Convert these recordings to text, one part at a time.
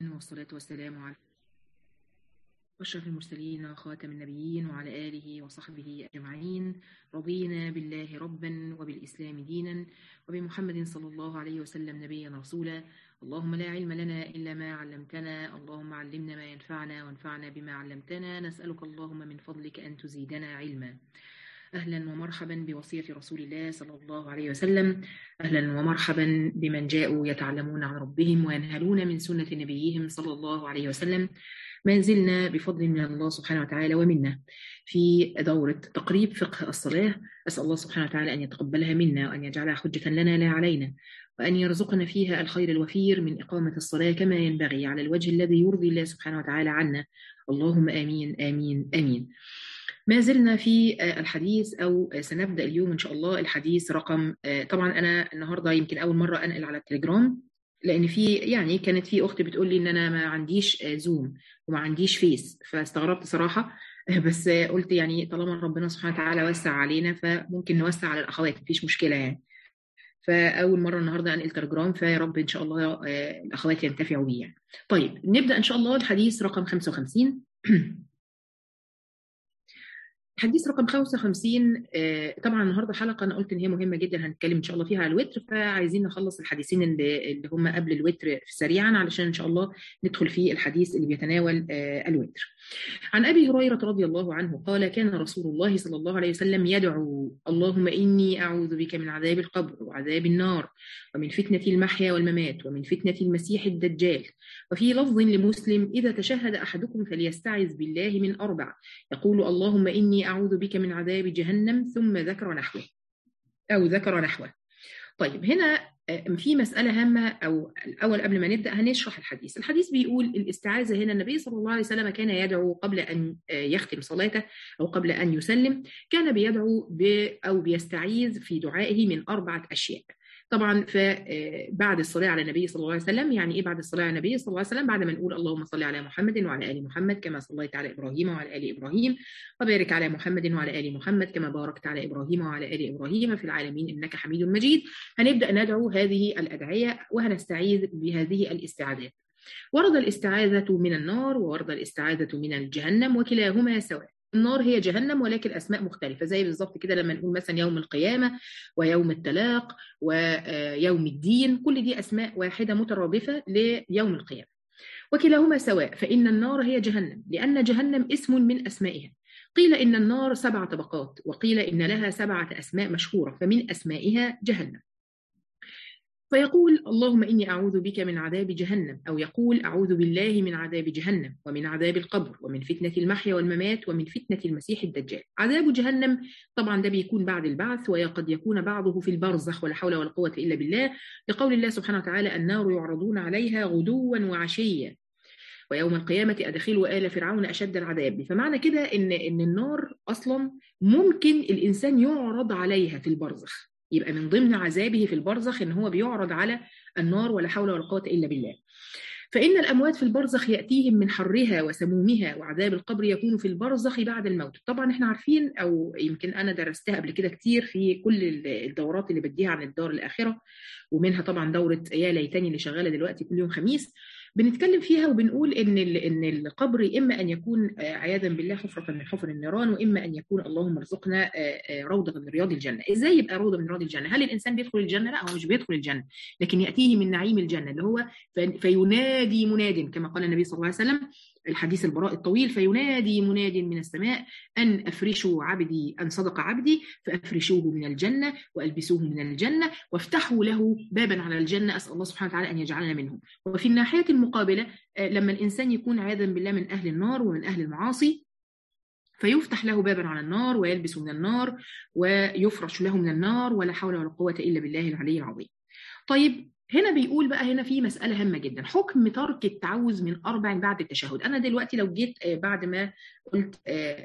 والصلاة والسلام على أشرف المرسلين خاتم النبيين وعلى آله وصحبه أجمعين رضينا بالله ربا وبالإسلام دينا وبمحمد صلى الله عليه وسلم نبيا رسولا اللهم لا علم لنا إلا ما علمتنا اللهم علمنا ما ينفعنا وانفعنا بما علمتنا نسألك اللهم من فضلك أن تزيدنا علما أهلا ومرحبا بوصية رسول الله صلى الله عليه وسلم أهلا ومرحبا بمن جاءوا يتعلمون عن ربهم وينهلون من سنة نبيهم صلى الله عليه وسلم ما زلنا بفضل من الله سبحانه وتعالى ومنا في دورة تقريب فقه الصلاة أسأل الله سبحانه وتعالى أن يتقبلها منا وأن يجعلها حجة لنا لا علينا وأن يرزقنا فيها الخير الوفير من إقامة الصلاة كما ينبغي على الوجه الذي يرضي الله سبحانه وتعالى عنا اللهم آمين آمين آمين ما زلنا في الحديث او سنبدا اليوم ان شاء الله الحديث رقم طبعا انا النهارده يمكن اول مره انقل على التليجرام لان في يعني كانت في اخت بتقول لي ان انا ما عنديش زوم وما عنديش فيس فاستغربت صراحه بس قلت يعني طالما ربنا سبحانه وتعالى وسع علينا فممكن نوسع على الاخوات مفيش مشكله يعني فاول مره النهارده انقل تليجرام فيا رب ان شاء الله الاخوات ينتفعوا بيه يعني. طيب نبدا ان شاء الله الحديث رقم 55 حديث رقم 55 طبعا النهارده حلقه انا قلت ان هي مهمه جدا هنتكلم ان شاء الله فيها على الوتر فعايزين نخلص الحديثين اللي, اللي هم قبل الوتر سريعا علشان ان شاء الله ندخل في الحديث اللي بيتناول الوتر. عن ابي هريره رضي الله عنه قال كان رسول الله صلى الله عليه وسلم يدعو اللهم اني اعوذ بك من عذاب القبر وعذاب النار ومن فتنه المحيا والممات ومن فتنه المسيح الدجال وفي لفظ لمسلم اذا تشهد احدكم فليستعذ بالله من اربع يقول اللهم اني أعوذ بك من عذاب جهنم ثم ذكر نحوه أو ذكر نحوه طيب هنا في مسألة هامة أو الأول قبل ما نبدأ هنشرح الحديث الحديث بيقول الاستعاذة هنا النبي صلى الله عليه وسلم كان يدعو قبل أن يختم صلاته أو قبل أن يسلم كان بيدعو ب أو بيستعيذ في دعائه من أربعة أشياء طبعا فبعد الصلاه على النبي صلى الله عليه وسلم يعني ايه بعد الصلاه على النبي صلى الله عليه وسلم بعد ما نقول اللهم صل على محمد وعلى ال محمد كما صليت على ابراهيم وعلى ال ابراهيم وبارك على محمد وعلى ال محمد كما باركت على ابراهيم وعلى ال ابراهيم في العالمين انك حميد مجيد هنبدا ندعو هذه الادعيه وهنستعيذ بهذه الاستعاذات ورد الاستعاذه من النار وورد الاستعاذه من الجهنم وكلاهما سواء النار هي جهنم ولكن اسماء مختلفه زي بالظبط كده لما نقول مثلا يوم القيامه ويوم التلاق ويوم الدين كل دي اسماء واحده مترادفه ليوم القيامه وكلاهما سواء فان النار هي جهنم لان جهنم اسم من اسمائها قيل ان النار سبع طبقات وقيل ان لها سبعه اسماء مشهوره فمن اسمائها جهنم فيقول اللهم إني أعوذ بك من عذاب جهنم أو يقول أعوذ بالله من عذاب جهنم ومن عذاب القبر ومن فتنة المحيا والممات ومن فتنة المسيح الدجال عذاب جهنم طبعا ده بيكون بعد البعث وقد يكون بعضه في البرزخ ولا حول ولا قوة إلا بالله لقول الله سبحانه وتعالى النار يعرضون عليها غدوا وعشيا ويوم القيامة أدخلوا آل فرعون أشد العذاب فمعنى كده إن إن النار أصلا ممكن الإنسان يعرض عليها في البرزخ يبقى من ضمن عذابه في البرزخ ان هو بيعرض على النار ولا حول ولا قوه الا بالله. فان الاموات في البرزخ ياتيهم من حرها وسمومها وعذاب القبر يكون في البرزخ بعد الموت. طبعا احنا عارفين او يمكن انا درستها قبل كده كتير في كل الدورات اللي بديها عن الدار الاخره ومنها طبعا دوره يا ليتني اللي شغاله دلوقتي كل يوم خميس بنتكلم فيها وبنقول ان ان القبر اما ان يكون عياذا بالله حفره من حفر النيران واما ان يكون اللهم ارزقنا روضه من رياض الجنه، ازاي يبقى روضه من رياض الجنه؟ هل الانسان بيدخل الجنه؟ لا هو مش بيدخل الجنه، لكن ياتيه من نعيم الجنه اللي هو فينادي مناد كما قال النبي صلى الله عليه وسلم الحديث البراء الطويل فينادي مناد من السماء أن أفرشوا عبدي أن صدق عبدي فأفرشوه من الجنة وألبسوه من الجنة وافتحوا له بابا على الجنة أسأل الله سبحانه وتعالى أن يجعلنا منهم وفي الناحية المقابلة لما الإنسان يكون عياذا بالله من أهل النار ومن أهل المعاصي فيفتح له بابا على النار ويلبس من النار ويفرش له من النار ولا حول ولا قوة إلا بالله العلي العظيم طيب هنا بيقول بقى هنا في مسألة هامة جدا حكم ترك التعوذ من أربع بعد التشهد أنا دلوقتي لو جيت بعد ما قلت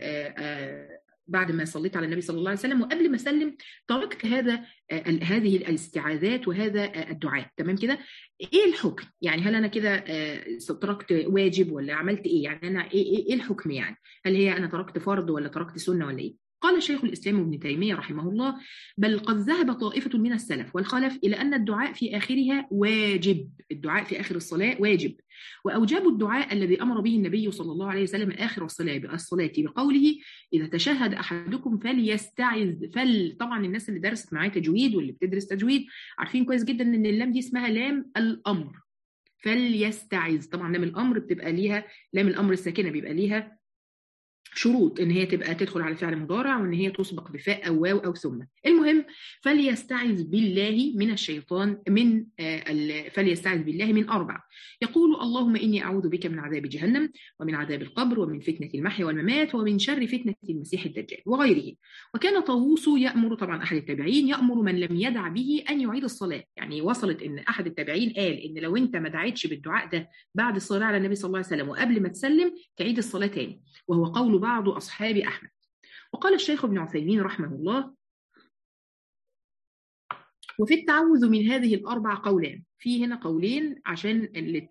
بعد ما صليت على النبي صلى الله عليه وسلم وقبل ما اسلم تركت هذا هذه الاستعاذات وهذا الدعاء تمام كده ايه الحكم يعني هل انا كده تركت واجب ولا عملت ايه يعني انا ايه ايه الحكم يعني هل هي انا تركت فرض ولا تركت سنه ولا ايه قال شيخ الإسلام ابن تيمية رحمه الله بل قد ذهب طائفة من السلف والخلف إلى أن الدعاء في آخرها واجب الدعاء في آخر الصلاة واجب وأوجبوا الدعاء الذي أمر به النبي صلى الله عليه وسلم آخر الصلاة بالصلاة بقوله إذا تشهد أحدكم فليستعذ فل طبعا الناس اللي درست معايا تجويد واللي بتدرس تجويد عارفين كويس جدا إن اللام دي اسمها لام الأمر فليستعذ طبعا لام الأمر بتبقى ليها لام الأمر الساكنة بيبقى ليها شروط ان هي تبقى تدخل على فعل مضارع وان هي تسبق بفاء او واو او ثم المهم فليستعذ بالله من الشيطان من آه فليستعذ بالله من اربع يقول اللهم اني اعوذ بك من عذاب جهنم ومن عذاب القبر ومن فتنه المحيا والممات ومن شر فتنه المسيح الدجال وغيره وكان طاووس يامر طبعا احد التابعين يامر من لم يدع به ان يعيد الصلاه يعني وصلت ان احد التابعين قال ان لو انت ما دعيتش بالدعاء ده بعد الصلاه على النبي صلى الله عليه وسلم وقبل ما تسلم تعيد الصلاه تاني وهو قول بعض أصحاب أحمد وقال الشيخ ابن عثيمين رحمه الله وفي التعوذ من هذه الأربع قولان في هنا قولين عشان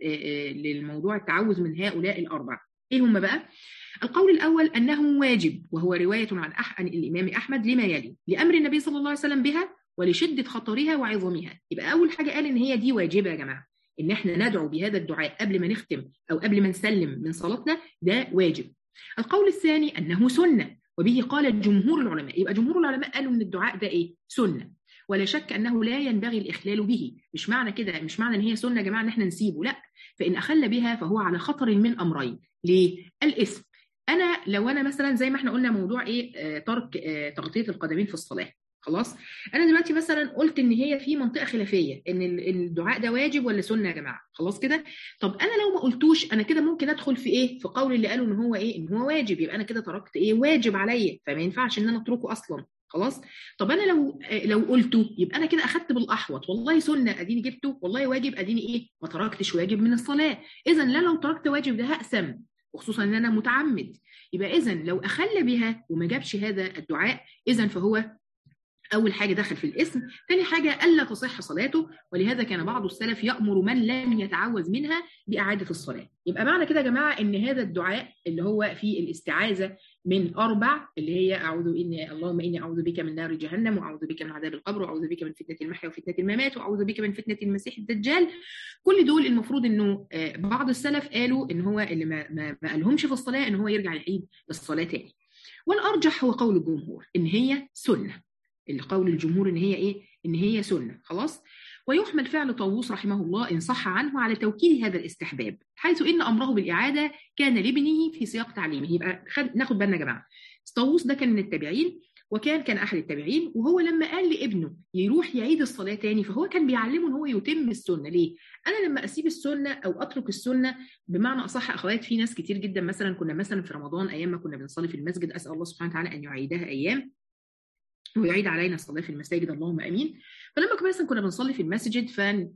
للموضوع التعوذ من هؤلاء الأربع إيه هم بقى؟ القول الأول أنه واجب وهو رواية عن, أح... عن الإمام أحمد لما يلي لأمر النبي صلى الله عليه وسلم بها ولشدة خطرها وعظمها يبقى أول حاجة قال إن هي دي واجبة يا جماعة إن إحنا ندعو بهذا الدعاء قبل ما نختم أو قبل ما نسلم من صلاتنا ده واجب القول الثاني أنه سنة وبه قال جمهور العلماء يبقى جمهور العلماء قالوا أن الدعاء ده إيه سنة ولا شك أنه لا ينبغي الإخلال به مش معنى كده مش معنى أن هي سنة يا جماعة أن احنا نسيبه لا فإن أخل بها فهو على خطر من أمرين ليه الاسم أنا لو أنا مثلا زي ما احنا قلنا موضوع إيه آه ترك آه تغطية القدمين في الصلاة خلاص انا دلوقتي مثلا قلت ان هي في منطقه خلافيه ان الدعاء ده واجب ولا سنه يا جماعه خلاص كده طب انا لو ما قلتوش انا كده ممكن ادخل في ايه في قول اللي قالوا ان هو ايه ان هو واجب يبقى انا كده تركت ايه واجب عليا فما ينفعش ان انا اتركه اصلا خلاص طب انا لو لو قلته يبقى انا كده اخدت بالاحوط والله سنه اديني جبته والله واجب اديني ايه ما تركتش واجب من الصلاه اذا لا لو تركت واجب ده هقسم وخصوصا ان انا متعمد يبقى اذا لو اخل بها وما جابش هذا الدعاء اذا فهو أول حاجة دخل في الاسم ثاني حاجة ألا تصح صلاته ولهذا كان بعض السلف يأمر من لم يتعوذ منها بإعادة الصلاة يبقى معنى كده يا جماعة أن هذا الدعاء اللي هو في الاستعاذة من أربع اللي هي أعوذ إني اللهم إني أعوذ بك من نار جهنم وأعوذ بك من عذاب القبر وأعوذ بك من فتنة المحيا وفتنة الممات وأعوذ بك من فتنة المسيح الدجال كل دول المفروض إنه بعض السلف قالوا إن هو اللي ما, ما, ما قالهمش في الصلاة إن هو يرجع يعيد الصلاة تاني والأرجح هو قول الجمهور إن هي سنة اللي قول الجمهور ان هي ايه ان هي سنه خلاص ويحمل فعل طاووس رحمه الله ان صح عنه على توكيد هذا الاستحباب حيث ان امره بالاعاده كان لابنه في سياق تعليمه يبقى خد ناخد بالنا يا جماعه طاووس ده كان من التابعين وكان كان احد التابعين وهو لما قال لابنه يروح يعيد الصلاه تاني فهو كان بيعلمه ان هو يتم السنه ليه انا لما اسيب السنه او اترك السنه بمعنى اصح اخوات في ناس كتير جدا مثلا كنا مثلا في رمضان ايام ما كنا بنصلي في المسجد اسال الله سبحانه وتعالى ان يعيدها ايام ويعيد علينا الصلاه في المساجد اللهم امين فلما كنا مثلا كنا بنصلي في المسجد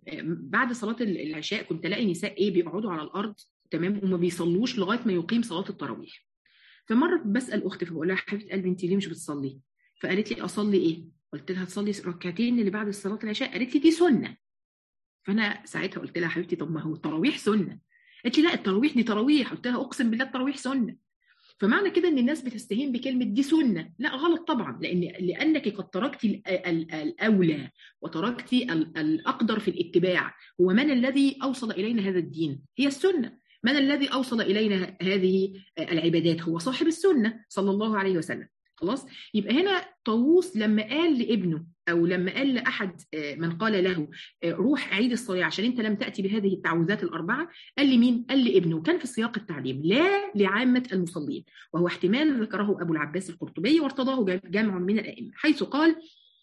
فبعد صلاه العشاء كنت الاقي نساء ايه بيقعدوا على الارض تمام وما بيصلوش لغايه ما يقيم صلاه التراويح فمره بسال اختي فبقول لها حبيبه قلبي انت ليه مش بتصلي فقالت لي اصلي ايه قلت لها تصلي ركعتين اللي بعد صلاه العشاء قالت لي دي سنه فانا ساعتها قلت لها حبيبتي طب ما هو التراويح سنه قالت لي لا التراويح دي تراويح قلت لها اقسم بالله التراويح سنه فمعنى كده ان الناس بتستهين بكلمه دي سنه لا غلط طبعا لان لانك قد تركت الاولى وتركت الاقدر في الاتباع هو من الذي اوصل الينا هذا الدين هي السنه من الذي اوصل الينا هذه العبادات هو صاحب السنه صلى الله عليه وسلم خلاص يبقى هنا طاووس لما قال لابنه او لما قال لاحد من قال له روح عيد الصلاه عشان انت لم تاتي بهذه التعوذات الاربعه قال لمين قال لابنه كان في سياق التعليم لا لعامه المصلين وهو احتمال ذكره ابو العباس القرطبي وارتضاه جمع من الائمه حيث قال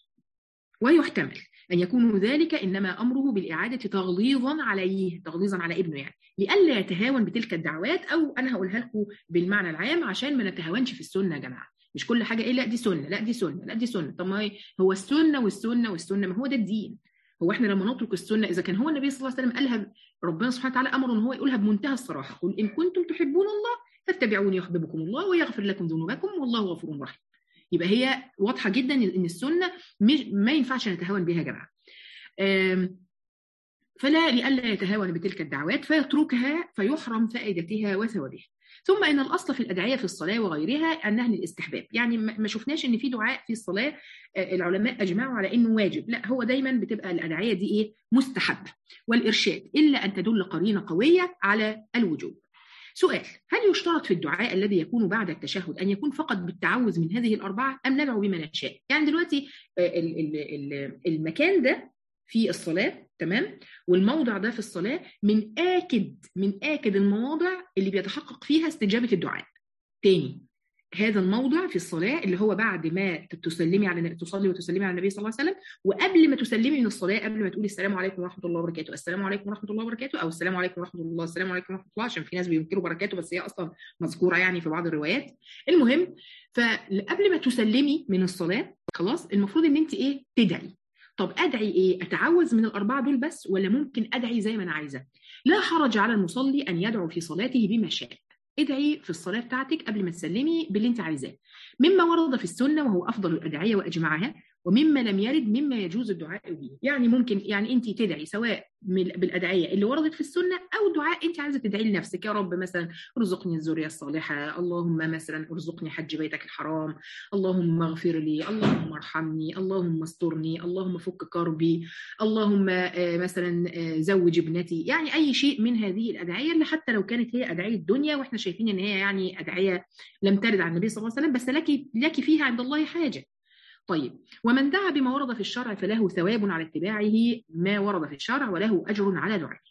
ويحتمل أن يكون ذلك إنما أمره بالإعادة تغليظا عليه تغليظا على ابنه يعني لئلا يتهاون بتلك الدعوات أو أنا هقولها لكم بالمعنى العام عشان ما نتهاونش في السنة يا جماعة مش كل حاجه ايه لا دي سنه لا دي سنه لا دي سنه طب ما هو السنه والسنه والسنه ما هو ده الدين هو احنا لما نترك السنه اذا كان هو النبي صلى الله عليه وسلم قالها ربنا سبحانه وتعالى امره ان هو يقولها بمنتهى الصراحه قل ان كنتم تحبون الله فاتبعوني يحببكم الله ويغفر لكم ذنوبكم والله غفور رحيم يبقى هي واضحه جدا ان السنه مش ما ينفعش نتهاون بها يا جماعه فلا لئلا يتهاون بتلك الدعوات فيتركها فيحرم فائدتها وثوابها ثم ان الاصل في الادعيه في الصلاه وغيرها انها للاستحباب يعني ما شفناش ان في دعاء في الصلاه العلماء اجمعوا على انه واجب لا هو دايما بتبقى الادعيه دي ايه مستحبه والارشاد الا ان تدل قرينه قويه على الوجوب سؤال هل يشترط في الدعاء الذي يكون بعد التشهد ان يكون فقط بالتعوذ من هذه الاربعه ام ندعو بما نشاء يعني دلوقتي المكان ده في الصلاه تمام والموضع ده في الصلاه من اكد من اكد المواضع اللي بيتحقق فيها استجابه الدعاء تاني هذا الموضع في الصلاة اللي هو بعد ما تسلمي على تصلي وتسلمي على النبي صلى الله عليه وسلم وقبل ما تسلمي من الصلاة قبل ما تقولي السلام عليكم ورحمة الله وبركاته السلام عليكم ورحمة الله وبركاته أو السلام عليكم ورحمة الله السلام عليكم ورحمة الله عشان في ناس بينكروا بركاته بس هي أصلا مذكورة يعني في بعض الروايات المهم فقبل ما تسلمي من الصلاة خلاص المفروض إن أنت إيه تدعي طب ادعي ايه اتعوذ من الاربعه دول بس ولا ممكن ادعي زي ما انا عايزه لا حرج على المصلي ان يدعو في صلاته بما شاء ادعي في الصلاه بتاعتك قبل ما تسلمي باللي انت عايزاه مما ورد في السنه وهو افضل الادعيه واجمعها ومما لم يرد مما يجوز الدعاء به يعني ممكن يعني انت تدعي سواء بالادعيه اللي وردت في السنه او دعاء انت عايزه تدعي لنفسك يا رب مثلا ارزقني الذريه الصالحه اللهم مثلا ارزقني حج بيتك الحرام اللهم اغفر لي اللهم ارحمني اللهم استرني اللهم فك كربي اللهم مثلا زوج ابنتي يعني اي شيء من هذه الادعيه اللي حتى لو كانت هي ادعيه الدنيا واحنا شايفين ان هي يعني ادعيه لم ترد عن النبي صلى الله عليه وسلم بس لك لك فيها عند الله حاجه طيب ومن دعا بما ورد في الشرع فله ثواب على اتباعه ما ورد في الشرع وله أجر على دعائه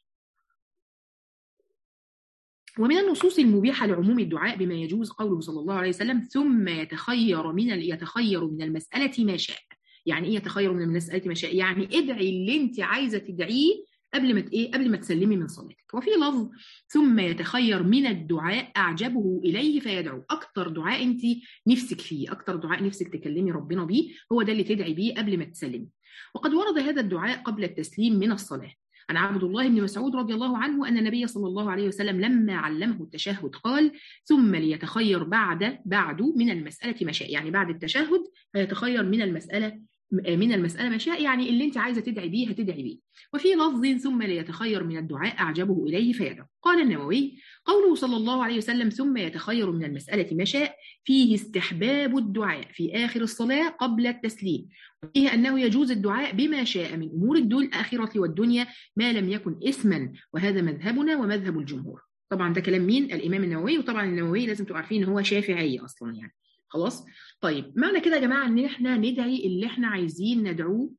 ومن النصوص المبيحة لعموم الدعاء بما يجوز قوله صلى الله عليه وسلم ثم يتخير من يتخير من المسألة ما شاء يعني ايه يتخير من المسألة ما شاء يعني ادعي اللي انت عايزة تدعيه قبل ما ايه قبل ما تسلمي من صلاتك وفي لفظ ثم يتخير من الدعاء اعجبه اليه فيدعو اكتر دعاء انت نفسك فيه اكتر دعاء نفسك تكلمي ربنا بيه هو ده اللي تدعي بيه قبل ما تسلمي وقد ورد هذا الدعاء قبل التسليم من الصلاه عن عبد الله بن مسعود رضي الله عنه ان النبي صلى الله عليه وسلم لما علمه التشهد قال ثم ليتخير بعد بعد من المساله ما شاء يعني بعد التشهد فيتخير من المساله من المسألة ما شاء يعني اللي انت عايزة تدعي بيه هتدعي بيه وفي لفظ ثم ليتخير من الدعاء أعجبه إليه فيدعو قال النووي قوله صلى الله عليه وسلم ثم يتخير من المسألة ما شاء فيه استحباب الدعاء في آخر الصلاة قبل التسليم وفيه أنه يجوز الدعاء بما شاء من أمور الآخرة والدنيا ما لم يكن اسما وهذا مذهبنا ومذهب الجمهور طبعا ده كلام مين الإمام النووي وطبعا النووي لازم تبقوا عارفين ان هو شافعي أصلا يعني خلاص طيب معنى كده يا جماعه ان احنا ندعي اللي احنا عايزين ندعوه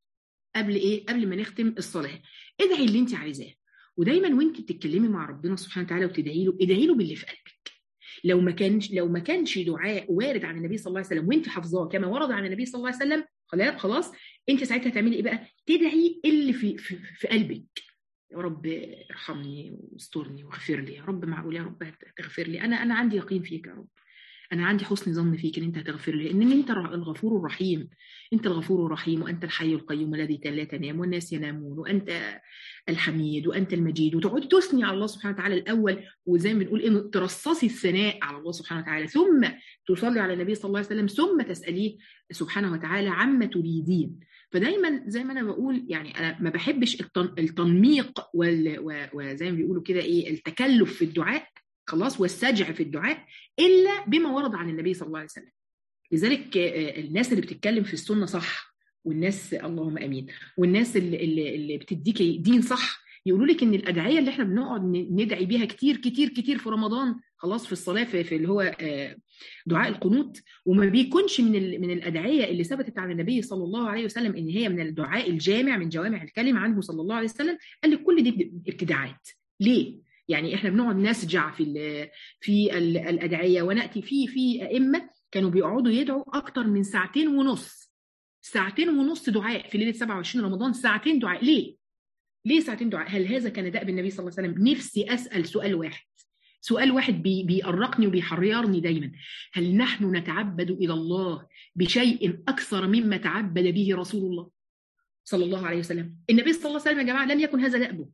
قبل ايه قبل ما نختم الصلاه ادعي اللي انت عايزاه ودايما وانت بتتكلمي مع ربنا سبحانه وتعالى وتدعي له ادعي له باللي في قلبك لو ما كانش لو ما كانش دعاء وارد عن النبي صلى الله عليه وسلم وانت حافظاه كما ورد عن النبي صلى الله عليه وسلم خلاص خلاص انت ساعتها تعملي ايه بقى تدعي اللي في في, في قلبك يا رب ارحمني واسترني واغفر لي يا رب معقول يا رب تغفر لي انا انا عندي يقين فيك يا رب انا عندي حسن ظن فيك ان انت هتغفر لي ان انت الغفور الرحيم انت الغفور الرحيم وانت الحي القيوم الذي لا تنام والناس ينامون وانت الحميد وانت المجيد وتقعدي تثني على الله سبحانه وتعالى الاول وزي ما بنقول ايه ترصصي الثناء على الله سبحانه وتعالى ثم تصلي على النبي صلى الله عليه وسلم ثم تساليه سبحانه وتعالى عما تريدين فدايما زي ما انا بقول يعني انا ما بحبش التنميق وزي ما بيقولوا كده ايه التكلف في الدعاء خلاص والسجع في الدعاء الا بما ورد عن النبي صلى الله عليه وسلم لذلك الناس اللي بتتكلم في السنه صح والناس اللهم امين والناس اللي, اللي, اللي بتديك دين صح يقولوا لك ان الادعيه اللي احنا بنقعد ندعي بيها كتير كتير كتير في رمضان خلاص في الصلاه في, في اللي هو دعاء القنوت وما بيكونش من من الادعيه اللي ثبتت عن النبي صلى الله عليه وسلم ان هي من الدعاء الجامع من جوامع الكلم عنه صلى الله عليه وسلم قال لك كل دي ابتداعات ليه؟ يعني احنا بنقعد نسجع في في الادعيه وناتي في في ائمه كانوا بيقعدوا يدعوا اكتر من ساعتين ونص ساعتين ونص دعاء في ليله 27 رمضان ساعتين دعاء ليه؟ ليه ساعتين دعاء؟ هل هذا كان دأب النبي صلى الله عليه وسلم؟ نفسي اسال سؤال واحد سؤال واحد بي بيأرقني وبيحررني دايما هل نحن نتعبد الى الله بشيء اكثر مما تعبد به رسول الله صلى الله عليه وسلم النبي صلى الله عليه وسلم يا جماعه لم يكن هذا دأبه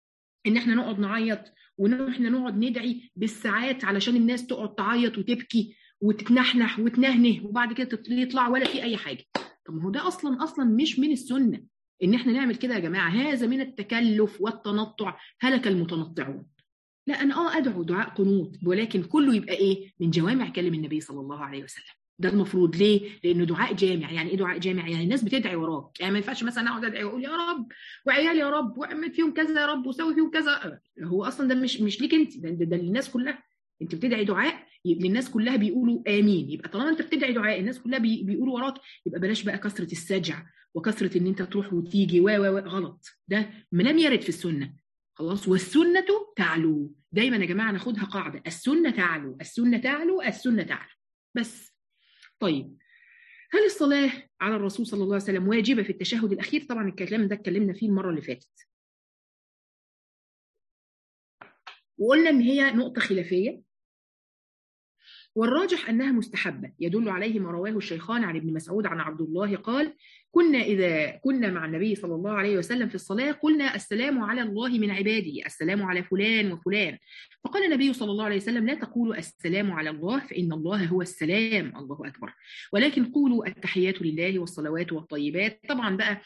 ان احنا نقعد نعيط وان احنا نقعد ندعي بالساعات علشان الناس تقعد تعيط وتبكي وتتنحنح وتنهنه وبعد كده يطلع ولا في اي حاجه طب ما هو ده اصلا اصلا مش من السنه ان احنا نعمل كده يا جماعه هذا من التكلف والتنطع هلك المتنطعون لا انا اه ادعو دعاء قنوت ولكن كله يبقى ايه من جوامع كلم النبي صلى الله عليه وسلم ده المفروض ليه؟ لانه دعاء جامع، يعني ايه دعاء جامع؟ يعني الناس بتدعي وراك، يعني ما ينفعش مثلا اقعد ادعي واقول يا رب وعيالي يا رب واعمل فيهم كذا يا رب وسوي فيهم كذا، هو اصلا ده مش مش ليك انت ده, ده, ده للناس كلها، انت بتدعي دعاء للناس كلها بيقولوا امين، يبقى طالما انت بتدعي دعاء الناس كلها بي بيقولوا وراك يبقى بلاش بقى كثره السجع وكثره ان انت تروح وتيجي و و غلط، ده لم يرد في السنه، خلاص والسنه تعلو، دايما يا جماعه ناخدها قاعده، السنه تعلو، السنه تعلو، السنه تعلو، بس طيب هل الصلاة على الرسول صلى الله عليه وسلم واجبة في التشهد الأخير؟ طبعا الكلام ده اتكلمنا فيه المرة اللي فاتت. وقلنا إن هي نقطة خلافية والراجح أنها مستحبة يدل عليه ما رواه الشيخان عن ابن مسعود عن عبد الله قال كنا إذا كنا مع النبي صلى الله عليه وسلم في الصلاة قلنا السلام على الله من عباده السلام على فلان وفلان فقال النبي صلى الله عليه وسلم لا تقولوا السلام على الله فإن الله هو السلام الله أكبر ولكن قولوا التحيات لله والصلوات والطيبات طبعا بقى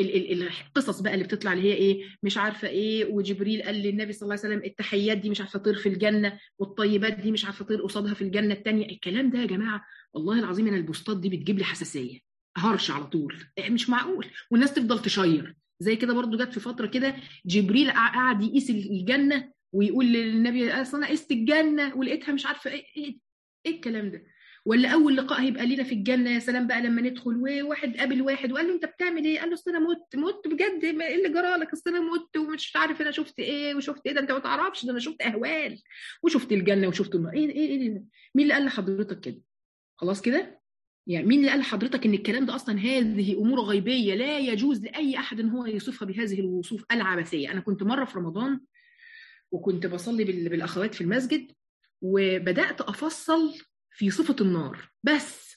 القصص بقى اللي بتطلع اللي هي ايه مش عارفه ايه وجبريل قال للنبي صلى الله عليه وسلم التحيات دي مش عارفه طير في الجنه والطيبات دي مش عارفه طير قصادها في الجنه الثانيه الكلام ده يا جماعه والله العظيم انا البوستات دي بتجيب لي حساسيه هرش على طول مش معقول والناس تفضل تشير زي كده برضو جت في فتره كده جبريل قعد يقيس الجنه ويقول للنبي اصل انا قست الجنه ولقيتها مش عارفه ايه ايه, إيه الكلام ده ولا اول لقاء هيبقى لينا في الجنه يا سلام بقى لما ندخل وواحد قابل واحد وقال له انت بتعمل ايه؟ قال له اصل انا مت مت بجد ايه اللي جرى لك؟ اصل انا مت ومش عارف انا شفت ايه وشفت ايه ده انت ما تعرفش ده انا شفت اهوال وشفت الجنه وشفت النار ايه ايه ايه ده؟ مين اللي قال لحضرتك كده؟ خلاص كده؟ يعني مين اللي قال لحضرتك ان الكلام ده اصلا هذه امور غيبيه لا يجوز لاي احد ان هو يوصفها بهذه الوصوف العبثيه، انا كنت مره في رمضان وكنت بصلي بالاخوات في المسجد وبدات افصل في صفة النار بس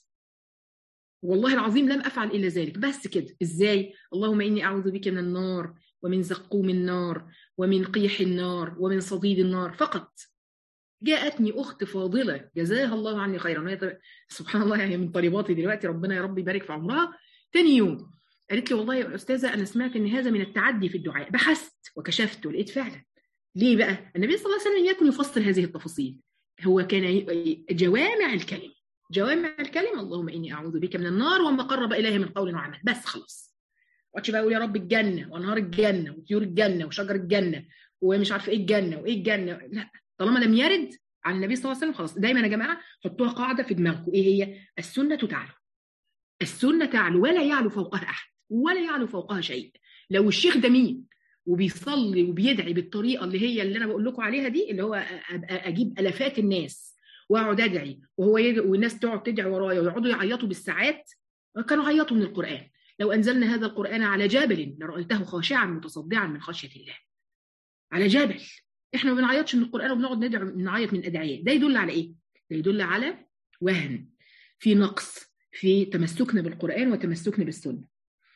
والله العظيم لم أفعل إلا ذلك بس كده إزاي اللهم إني أعوذ بك من النار ومن زقوم النار ومن قيح النار ومن صديد النار فقط جاءتني أخت فاضلة جزاها الله عني خيرا سبحان الله يعني من طالباتي دلوقتي ربنا يا رب يبارك في عمرها تاني يوم قالت لي والله يا أستاذة أنا سمعت إن هذا من التعدي في الدعاء بحثت وكشفت ولقيت فعلا ليه بقى؟ النبي صلى الله عليه وسلم يكن يفصل هذه التفاصيل هو كان جوامع الكلم جوامع الكلم اللهم اني اعوذ بك من النار وما قرب اليها من قول وعمل بس خلاص وقتش بقى اقول يا رب الجنه وانهار الجنه وطيور الجنه وشجر الجنه ومش عارفه ايه الجنه وايه الجنه لا طالما لم يرد عن النبي صلى الله عليه وسلم خلاص دايما يا جماعه حطوها قاعده في دماغكم ايه هي السنه تعلو السنه تعلو ولا يعلو فوقها احد ولا يعلو فوقها شيء لو الشيخ ده مين وبيصلي وبيدعي بالطريقه اللي هي اللي انا بقول لكم عليها دي اللي هو ابقى اجيب الافات الناس واقعد ادعي وهو يدعي والناس تقعد تدعي ورايا ويقعدوا يعيطوا بالساعات كانوا عيطوا من القران لو انزلنا هذا القران على جبل لرايته خاشعا متصدعا من خشيه الله على جبل احنا ما بنعيطش من القران وبنقعد ندعي نعيط من ادعيه ده يدل على ايه ده يدل على وهن في نقص في تمسكنا بالقران وتمسكنا بالسنه